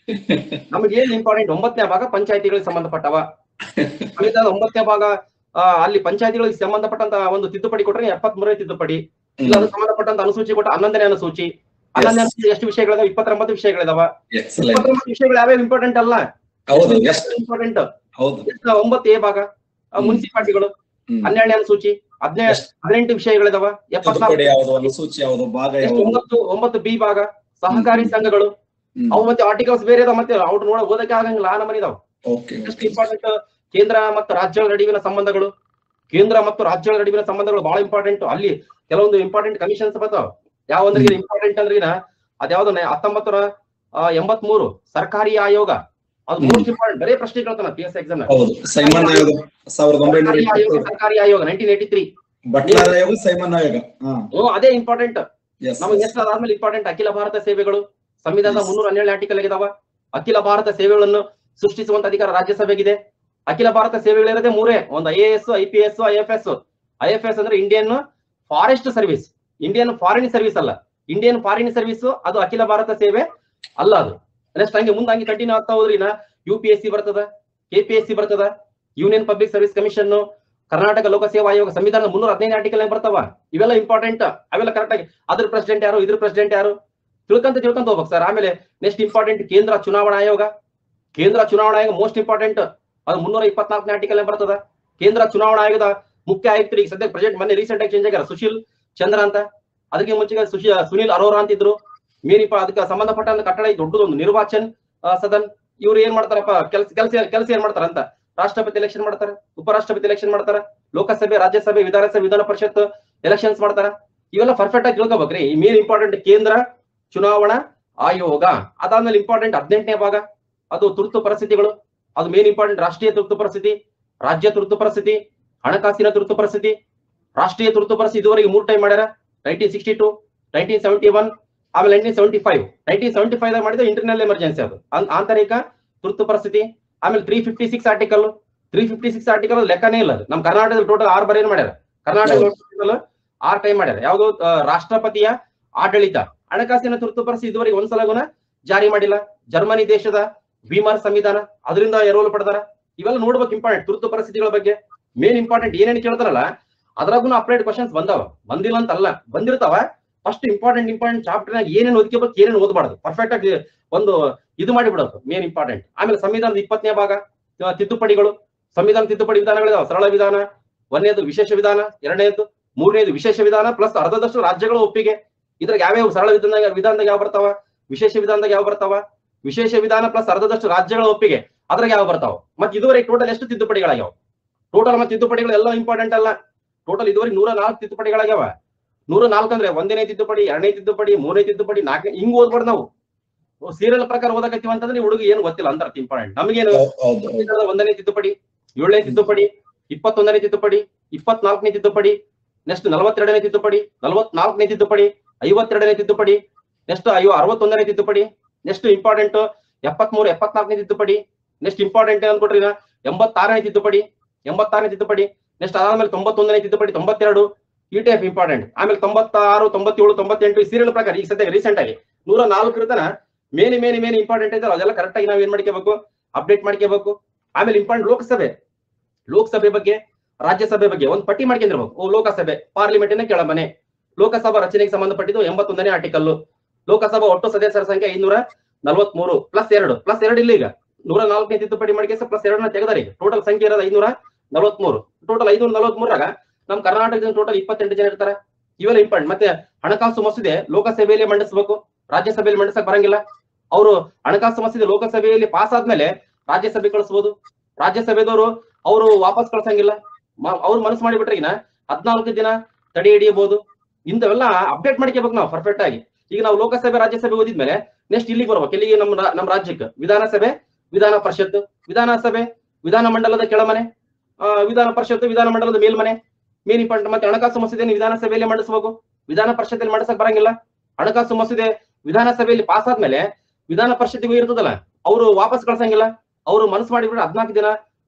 ನಮಗೆ ಏನ್ ಇಂಪಾರ್ಟೆಂಟ್ ಒಂಬತ್ತನೇ ಭಾಗ ಪಂಚಾಯತಿಗಳಿಗೆ ಸಂಬಂಧಪಟ್ಟವ ಸಂವಿಧಾನದ ಒಂಬತ್ತನೇ ಭಾಗ ಆ, ಅಲ್ಲಿ ಪಂಚಾಯತಿಗಳಿಗೆ ಸಂಬಂಧಪಟ್ಟಂತ ಒಂದು ತಿದ್ದುಪಡಿ ಕೊಟ್ರೆ ಎಪ್ಪತ್ತ್ ಮೂರನೇ ತಿದ್ದುಪಡಿ ಇಲ್ಲ ಅದಕ್ಕೆ ಸಂಬಂಧಪಟ್ಟಂತ ಅನುಸೂಚಿ ಕೊಟ್ಟ ಹನ್ನೊಂದನೇ ಅನುಸೂಚಿ ಹನ್ನೊಂದನೇ ಅನುಸೂಚಿ ಎಷ್ಟು ವಿಷಯಗಳಿದಾವ ಇಪ್ಪತ್ತೊಂಬತ್ತು ವಿಷಯಗಳಿದಾವ ಎಕ್ಸಲೆಂಟ್ ಇಪ್ಪತ್ತೊಂಬತ್ತು ವಿಷಯಗಳು ಯಾವ್ಯಾವ ಇಂಪಾರ್ಟೆಂಟ್ ಅಲ್ಲ ಹೌದು ಎಷ್ಟು ಇಂಪಾರ್ಟೆಂಟ್ ಹೌದು ಒಂಬತ್ತು ಎ ಭಾಗ ಹ್ಮ್. ಮುನ್ಸಿಪಾಲಿಟಿಗಳು ಹ್ಮ್. ಹನ್ನೆರಡನೇ ಅನುಸೂಚಿ ಹದಿನೇಳು ಎಷ್ಟು ಹದಿನೆಂಟು ವಿಷಯಗಳಿದಾವ ಎಪ್ಪತ್ನಾಲ್ಕು ತಿದ್ದುಪಡಿ ಯಾವುದು ಅನುಸೂಚಿ ಯಾವುದು ಭಾಗ ಎಷ್ಟು ಯಾವುದು ಒಂಬತ್ತು ಒಂಬತ್ತು ಬಿ ಭಾಗ ಸಹಕಾರಿ ಹ್ಮ್. ಸಂಘಗಳು ಹ್ಮ್. ಅವು ಮತ್ತೆ ಆರ್ಟಿಕಲ್ಸ್ ಬೇರೆ ಇದಾವ ಮತ್ತೆ ಅವ್ರು ನೋಡ ಓದಕ್ಕೆ ಆಗಂಗಿಲ್ಲ ಆ ನಮನಿ ಇದಾವ ಓಕೆ ಎಷ್ಟು ಇಂಪಾರ್ಟೆಂಟ್ ಕೇಂದ್ರ ಮತ್ತು ರಾಜ್ಯಗಳ ನಡುವಿನ ಸಂಬಂಧಗಳು ಕೇಂದ್ರ ಮತ್ತು ರಾಜ್ಯಗಳ ನಡುವಿನ ಸಂಬಂಧಗಳು ಬಹಳ ಇಂಪಾರ್ಟೆಂಟ್ ಅಲ್ಲಿ ಕೆಲವೊಂದು ಇಂಪಾರ್ಟೆಂಟ್ ಕಮಿಷನ್ಸ್ ಬರ್ತಾವ ಯಾವ ಅಂದ್ರೆ ಇಂಪಾರ್ಟೆಂಟ್ ಅಂದ್ರೆ ಅದ್ಯಾವ್ದು ಹತ್ತೊಂಬತ್ತರ ಎಂಬತ್ ಮೂರು ಸರ್ಕಾರಿ ಆಯೋಗ ಅದು ಮೋಸ್ಟ್ ಇಂಪಾರ್ಟೆಂಟ್ ಬರೇ ಪ್ರಶ್ನೆ ಕೇಳ್ತಾನ ಪಿ ಎಸ್ ಎಕ್ಸಾಮ್ ಹೌದು ಸೈಮನ್ ಆಯೋಗ ಸಾವಿರದ ಒಂಬೈನೂರ ಸರ್ಕಾರಿ ಆಯೋಗ ಇಪ್ಪತ್ತೇಳು ಸರ್ಕಾರಿ ಆಯೋಗ ನೈನ್ಟೀನ್ ಏಟಿ ತ್ರೀ ಬಟ್ಲರ್ ಆಯೋಗ ಸೈಮನ್ ಆಯೋಗ ಹಾ ಅದೇ ಇಂಪಾರ್ಟೆಂಟ್ ಎಸ್ ನಮಗೆ ಎಷ್ಟು ಅದಾದ್ಮೇಲೆ ಇಂಪಾರ್ಟೆಂಟ್ ಅಖಿಲ ಭಾರತ ಸೇವೆಗಳು ಸಂವಿಧಾನದ ಮುನ್ನೂರ ಹನ್ನೆರಡು ಆರ್ಟಿಕಲ್ ಇದಾವ ಅಖಿಲ ಭಾರತ ಸೇವೆಗಳನ್ನು ಸೃಷ್ಟಿಸುವಂತ ಅಧಿಕಾರ ರಾಜ್ಯಸಭೆಗಿದೆ ಅಖಿಲ ಭಾರತ ಸೇವೆಗಳಿರೋದೇ ಮೂರೇ ಒಂದು I A S I P S I F S I F S ಅಂದ್ರೆ Indian Forest Service Indian Foreign Service ಅಲ್ಲ ಇಂಡಿಯನ್ ಫಾರಿನ್ ಸರ್ವಿಸ್ ಅದು ಅಖಿಲ ಭಾರತ ಸೇವೆ ಅಲ್ಲ ಅದು ನೆಕ್ಸ್ಟ್ ಹಂಗೆ ಮುಂದೆ ಹಂಗೆ ಕಂಟಿನ್ಯೂ ಆಗ್ತಾ ಹೋದ್ರಿ ನಾ ಯು ಪಿ ಎಸ್ ಸಿ ಬರ್ತದ ಕೆ ಪಿ ಎಸ್ ಸಿ ಬರ್ತದ Union Public Service Commission Karnataka ಲೋಕಸೇವಾ ಆಯೋಗ ಸಂವಿಧಾನದ ಮುನ್ನೂರ ಹದಿನೈದು ಆರ್ಟಿಕಲ್ ಬರ್ತಾವ ಇವೆಲ್ಲ ಇಂಪಾರ್ಟೆಂಟ್ ಅವೆಲ್ಲ ಕರೆಕ್ಟ್ ಆಗಿ ಅದ್ರ ಪ್ರೆಸಿಡೆಂಟ್ ಯಾರು ಇದ್ರ ಪ್ರೆಸಿಡೆಂಟ್ ಯಾರು ತಿಳ್ಕೊಂತ ತಿಳ್ಕೊಂತ ಹೋಗ್ಬೇಕು ಸರ್ ಆಮೇಲೆ ನೆಕ್ಸ್ಟ್ ಇಂಪಾರ್ಟೆಂಟ್ ಕೇಂದ್ರ ಚುನಾವಣಾ ಆಯೋಗ ಕೇಂದ್ರ ಚುನಾವಣಾ ಆಯೋಗ ಮೋಸ್ಟ್ ಇಂಪಾರ್ಟೆಂಟ್ ಅದು ಮುನ್ನೂರ ಇಪ್ಪತ್ನಾಲ್ಕನೇ ಆರ್ಟಿಕಲ್ ಬರ್ತದ ಕೇಂದ್ರ ಚುನಾವಣಾ ಆಯೋಗದ ಮುಖ್ಯ ಆಯುಕ್ತರು ಈಗ ಸದ್ಯ ಪ್ರೆಸೆಂಟ್ ಮೊನ್ನೆ ರೀಸೆಂಟ್ ಆಗಿ ಚೇಂಜ್ ಆಗ್ಯಾರ ಸುಶೀಲ್ ಚಂದ್ರ ಅಂತ ಅದಕ್ಕೆ ಮುಂಚೆ ಸುಶಿ ಸುನಿಲ್ ಅರೋರಾ ಅಂತಿದ್ರು ಮೇನ್ ಇಂಪ ಅದಕ್ಕೆ ಸಂಬಂಧಪಟ್ಟ ಕಟ್ಟಡ ಈ ದೊಡ್ಡದೊಂದು ನಿರ್ವಾಚನ್ ಆ, ಸದನ್ ಇವ್ರು ಏನ್ ಮಾಡ್ತಾರಪ್ಪ ಕೆಲಸ ಕೆಲಸ ಕೆಲಸ ಏನ್ ಮಾಡ್ತಾರ ಅಂತ ರಾಷ್ಟ್ರಪತಿ ಎಲೆಕ್ಷನ್ ಮಾಡ್ತಾರ ಉಪರಾಷ್ಟ್ರಪತಿ ಎಲೆಕ್ಷನ್ ಮಾಡ್ತಾರ ಲೋಕಸಭೆ ರಾಜ್ಯಸಭೆ ವಿಧಾನಸಭೆ ವಿಧಾನ ಪರಿಷತ್ ಎಲೆಕ್ಷನ್ಸ್ ಮಾಡ್ತಾರ ಇವೆಲ್ಲ ಪರ್ಫೆಕ್ಟ್ ಆಗಿ ತಿಳ್ಕೊಬೇಕ್ರಿ ಈ ಮೇನ್ ಇಂಪಾರ್ಟೆಂಟ್ ಕೇಂದ್ರ ಚುನಾವಣಾ ಆಯೋಗ ಅದಾದ್ಮೇಲೆ ಇಂಪಾರ್ಟೆಂಟ್ ಹದಿನೆಂಟನೇ ಭಾಗ ಅದು ತುರ್ತು ಪರಿಸ್ಥಿತಿಗಳು ಅದು ಮೇನ್ ಇಂಪಾರ್ಟೆಂಟ್ ರಾಷ್ಟ್ರೀಯ ತುರ್ತು ಪರಿಸ್ಥಿತಿ ರಾಜ್ಯ ತುರ್ತು ಪರಿಸ್ಥಿತಿ ಹಣಕಾಸಿನ ತುರ್ತು ಪರಿಸ್ಥಿತಿ ರಾಷ್ಟ್ರೀಯ ತುರ್ತು ಪರಿಸ್ಥಿತಿ ಇದುವರೆಗೆ ಮೂರ್ ಟೈಮ್ ಮಾಡ್ಯಾರ nineteen sixty two nineteen seventy one ಆಮೇಲೆ nineteen seventy five nineteen seventy five ಮಾಡಿದ ಇಂಟರ್ನಲ್ ಎಮರ್ಜೆನ್ಸಿ ಅದು ಆನ್- ಆಂತರಿಕ ತುರ್ತು ಪರಿಸ್ಥಿತಿ ಆಮೇಲೆ three fifty six article three fifty six article ಲೆಕ್ಕನೇ ಇಲ್ಲ ಅದು ನಮ್ಮ ಕರ್ನಾಟಕದಲ್ಲಿ ಟೋಟಲ್ ಆರ್ ಬರೇನ್ ಮಾಡ್ಯಾರ ಕರ್ನಾಟಕ ಹೌದು. ಆರ್ ಟೈಮ್ ಮಾಡ್ಯಾರ ಯಾವುದು ಆ, ರಾಷ್ಟ್ರಪತಿಯ ಆಡಳಿತ ಹಣಕಾಸಿನ ತುರ್ತು ಪರಿಸ್ಥಿತಿ ಇದುವರೆಗೆ ಒಂದ್ಸಲಗುನ ಜಾರಿ ಮಾಡಿಲ್ಲ ಜರ್ಮನಿ ದೇಶದ ವಿಮಾರ್ ಸಂವಿಧಾನ ಅದರಿಂದ ಎರವಲು ಪಡೆದಾರ ಇವೆಲ್ಲ ನೋಡ್ಬೇಕು ಇಂಪಾರ್ಟೆಂಟ್ ತುರ್ತು ಪರಿಸ್ಥಿತಿಗಳ ಬಗ್ಗೆ ಮೇನ್ ಇಂಪಾರ್ಟೆಂಟ್ ಏನೇನು ಕೇಳ್ತಾರಲ್ಲ ಅದ್ರಾಗೂ ಅಪ್ಡೇಟ್ ಕ್ವಶನ್ಸ್ ಬಂದಾವ ಬಂದಿಲ್ಲ ಅಂತ ಅಲ್ಲ ಬಂದಿರ್ತಾವ ಫಸ್ಟ್ ಇಂಪಾರ್ಟೆಂಟ್ ಇಂಪಾರ್ಟೆಂಟ್ ಚಾಪ್ಟರ್ ನಾಗ ಏನೇನು ಓದ್ಕೋಬೇಕು ಏನೇನು ಓದಬಾರ್ದು ಪರ್ಫೆಕ್ಟ್ ಆಗಿ ಒಂದು ಇದು ಮಾಡಿಬಿಡೋದು ಮೇನ್ ಇಂಪಾರ್ಟೆಂಟ್ ಆಮೇಲೆ ಸಂವಿಧಾನದ ಇಪ್ಪತ್ತನೇ ಭಾಗ ಆ, ತಿದ್ದುಪಡಿಗಳು ಸಂವಿಧಾನ ತಿದ್ದುಪಡಿ ವಿಧಾನಗಳಿದಾವ ಸರಳ ವಿಧಾನ ಒಂದನೇದು ವಿಶೇಷ ವಿಧಾನ ಎರಡನೇದು ಮೂರನೇದು ವಿಶೇಷ ವಿಧಾನ ಪ್ಲಸ್ ಅರ್ಧದಷ್ಟು ರಾಜ್ಯಗಳ ಒಪ್ಪಿಗೆ ಇದ್ರಾಗ ಯಾವ್ಯಾವ ಸರಳ ವಿಧಾನ ವಿಧಾನದಾಗ ಯಾವ ಬರ್ತಾವ ವಿಶೇಷ ವಿಧಾನದಾಗ ಯಾವ ಬರ್ತಾವ ವಿಶೇಷ ವಿಧಾನ ಪ್ಲಸ್ ಅರ್ಧದಷ್ಟು ರಾಜ್ಯಗಳ ಒಪ್ಪಿಗೆ ಅದ್ರಾಗ ಯಾವ ಬರ್ತಾವ ಮತ್ತೆ ಇದುವರೆಗೆ ಟೋಟಲ್ ಎಷ್ಟು ತಿದ್ದುಪಡಿಗಳಾಗ್ಯಾವ ಟೋಟಲ್ ಮತ್ತೆ ತಿದ್ದುಪಡಿಗಳು ಎಲ್ಲ ಇಂಪಾರ್ಟೆಂಟ್ ಅಲ್ಲ ಟೋಟಲ್ ಇದುವರೆಗೆ ನೂರ ನಾಲ್ಕು ತಿದ್ದುಪಡಿಗಳಾಗ್ಯಾವ ನೂರ ನಾಲ್ಕು ಅಂದ್ರೆ ಒಂದನೇ ತಿದ್ದುಪಡಿ ಎರಡನೇ ತಿದ್ದುಪಡಿ ಮೂರನೇ ತಿದ್ದುಪಡಿ ನಾಲ್ಕನೇ ಹಿಂಗ್ ಓದ್ಬಾರ್ದು ನಾವು ಸೀರಿಯಲ್ ಪ್ರಕಾರ ಓದಕತ್ತೀವಿ ಅಂತಂದ್ರೆ ಹುಡುಗ ಏನು ಗೊತ್ತಿಲ್ಲ ಅಂತ ಇಂಪಾರ್ಟೆಂಟ್ ನಮಗೇನು ಹೌದು ಹೌದು ಸಂವಿಧಾನದ ಒಂದನೇ ತಿದ್ದುಪಡಿ ಏಳನೇ ತಿದ್ದುಪಡಿ ಇಪ್ಪತ್ತೊಂದನೇ ತಿದ್ದುಪಡಿ ಇಪ್ಪತ್ನಾಲ್ಕನೇ ತಿದ್ದುಪಡಿ ನೆಕ್ಸ್ಟ್ ನಲವತ್ತೆರಡನೇ ತಿದ್ದುಪಡಿ ನಲವತ್ನಾಲ್ಕನೇ ತಿದ್ದುಪಡಿ ಐವತ್ತೆರಡನೇ ತಿದ್ದುಪಡಿ ನೆಕ್ಸ್ಟ್ ಐವ ಅರವತ್ತೊಂದನೇ ತಿದ್ದುಪಡಿ ನೆಕ್ಸ್ಟ್ ಇಂಪಾರ್ಟೆಂಟ್ ಎಪ್ಪತ್ಮೂರು ಎಪ್ಪತ್ನಾಲ್ಕನೇ ತಿದ್ದುಪಡಿ ನೆಕ್ಸ್ಟ್ ಇಂಪಾರ್ಟೆಂಟ್ ಅಂದ್ಕೊಟ್ರಿ ಎಂಬತ್ತಾರನೇ ತಿದ್ದುಪಡಿ ಎಂಬತ್ತಾರನೇ ತಿದ್ದುಪಡಿ ನೆಕ್ಸ್ಟ್ ಅದಾದ್ಮೇಲೆ ತೊಂಬತ್ತೊಂದನೇ ತಿದ್ದುಪಡಿ ತೊಂಬತ್ತೆರಡು ಈ ಟೈಪ್ ಇಂಪಾರ್ಟೆಂಟ್ ಆಮೇಲೆ ತೊಂಬತ್ತಾರು ತೊಂಬತ್ತೇಳು ತೊಂಬತ್ತೆಂಟು ಸೀರಿಯಲ್ ಪ್ರಕಾರ ಈಗ ಸದ್ಯ ರೀಸೆಂಟ್ ಆಗಿ ನೂರ ನಾಲ್ಕು ತನ ಮೇನ್ ಮೇನ್ ಮೇನ್ ಇಂಪಾರ್ಟೆಂಟ್ ಐತೆ ಅದೆಲ್ಲ ಕರೆಕ್ಟ್ ಆಗಿ ನಾವ್ ಏನ್ ಮಾಡ್ಕೋಬೇಕು ಅಪ್ಡೇಟ್ ಮಾಡ್ಕೋಬೇಕು ಆಮೇಲೆ ಇಂಪಾರ್ಟೆಂಟ್ ಲೋಕಸಭೆ ಲೋಕಸಭೆ ಬಗ್ಗೆ ರಾಜ್ಯಸಭೆ ಬಗ್ಗೆ ಒಂದು ಪಟ್ಟಿ ಮಾಡ್ಕೊಂಡಿರ್ಬೇಕು ಓ ಲೋಕಸಭೆ ಪಾರ್ಲಿಮೆಂಟಿನ ಕೆಳಮನೆ ಲೋಕಸಭಾ ರಚನೆಗೆ ಸಂಬಂಧಪಟ್ಟಿದ್ದು ಎಂಬತ್ತೊಂದನೇ ಆರ್ಟಿಕಲ್ ಲೋಕಸಭಾ ಒಟ್ಟು ಸದಸ್ಯರ ಸಂಖ್ಯೆ ಐನೂರ ನಲವತ್ಮೂರು ಪ್ಲಸ್ ಎರಡು ಪ್ಲಸ್ ಎರಡು ಇಲ್ಲ ಈಗ ನೂರ ನಾಲ್ಕನೇ ತಿದ್ದುಪಡಿ ಮಾಡಿ ಪ್ಲಸ್ ಎರಡನ್ನ ತೆಗೆದಾರೆ ಈಗ ಟೋಟಲ್ ಸಂಖ್ಯೆ ಇರೋದು ಐನೂರ ನಲವತ್ಮೂರು ಟೋಟಲ್ ಐನೂರ ನಲವತ್ಮೂರಾಗ ನಮ್ ಕರ್ನಾಟಕದಿಂದ ಟೋಟಲ್ ಇಪ್ಪತ್ತೆಂಟು ಜನ ಇರ್ತಾರೆ ಇವೆಲ್ಲ ಇಂಪಾರ್ಟೆಂಟ್ ಮತ್ತೆ ಹಣಕಾಸು ಮಸೂದೆ ಲೋಕಸಭೆಯಲ್ಲಿ ಮಂಡಿಸಬೇಕು ರಾಜ್ಯಸಭೆಯಲ್ಲಿ ಮಂಡಿಸಕ್ ಬರಂಗಿಲ್ಲ ಅವರು ಹಣಕಾಸು ಮಸೂದೆ ಲೋಕಸಭೆಯಲ್ಲಿ ಪಾಸ್ ಆದ್ಮೇಲೆ ರಾಜ್ಯಸಭೆ ಕಳಿಸಬಹುದು ರಾಜ್ಯಸಭೆದವರು ಅವರು ವಾಪಸ್ ಕಳ್ಸಂಗಿಲ್ಲ ಮ- ಅವ್ರು ಮನಸ್ಸು ಮಾಡಿಬಿಟ್ರೆ ಈಗ ಹದ್ನಾಲ್ಕು ದಿನ ತಡೆ ಹಿಡಿಯಬಹುದು ಇಂಥವೆಲ್ಲ ಅಪ್ಡೇಟ್ ಮಾಡ್ಕೋಬೇಕು ನಾವು ಪರ್ಫೆಕ್ಟ್ ಆಗಿ ಈಗ ನಾವು ಲೋಕಸಭೆ ರಾಜ್ಯಸಭೆ ಓದಿದ್ಮೇಲೆ ನೆಕ್ಸ್ಟ್ ಇಲ್ಲಿಗೆ ಬರ್ಬೇಕು ಇಲ್ಲಿಗೆ ನಮ್ಮ ರಾ- ನಮ್ಮ ರಾಜ್ಯಕ್ಕೆ ವಿಧಾನಸಭೆ ವಿಧಾನ ಪರಿಷತ್ ವಿಧಾನಸಭೆ ವಿಧಾನ ಮಂಡಲದ ಕೆಳಮನೆ ಆ, ವಿಧಾನ ಪರಿಷತ್ ವಿಧಾನ ಮಂಡಲದ ಮೇಲ್ಮನೆ ಮೇನ್ ಇಂಪಾರ್ಟೆಂಟ್ ಮತ್ತೆ ಹಣಕಾಸು ಮಸೂದೆಯನ್ನು ವಿಧಾನಸಭೆಯಲ್ಲಿ ಮಂಡಿಸಬೇಕು ವಿಧಾನ ಪರಿಷತ್ತಲ್ಲಿ ಮಂಡಿಸಕ್ ಬರಂಗಿಲ್ಲ ಹಣಕಾಸು ಮಸೂದೆ ವಿಧಾನಸಭೆಯಲ್ಲಿ ಪಾಸ್ ಆದ್ಮೇಲೆ ವಿಧಾನ ಪರಿಷತ್ತಿಗೂ ಇರ್ತದಲ್ಲ ಅವರು ವಾಪಸ್ ಕಳ್ಸಂಗಿಲ್ಲ ಅವರು ಮನಸ್ಸು ಮಾಡಿಬಿಟ್ರೆ ಹದ್ನಾಲ್ಕು ದಿನ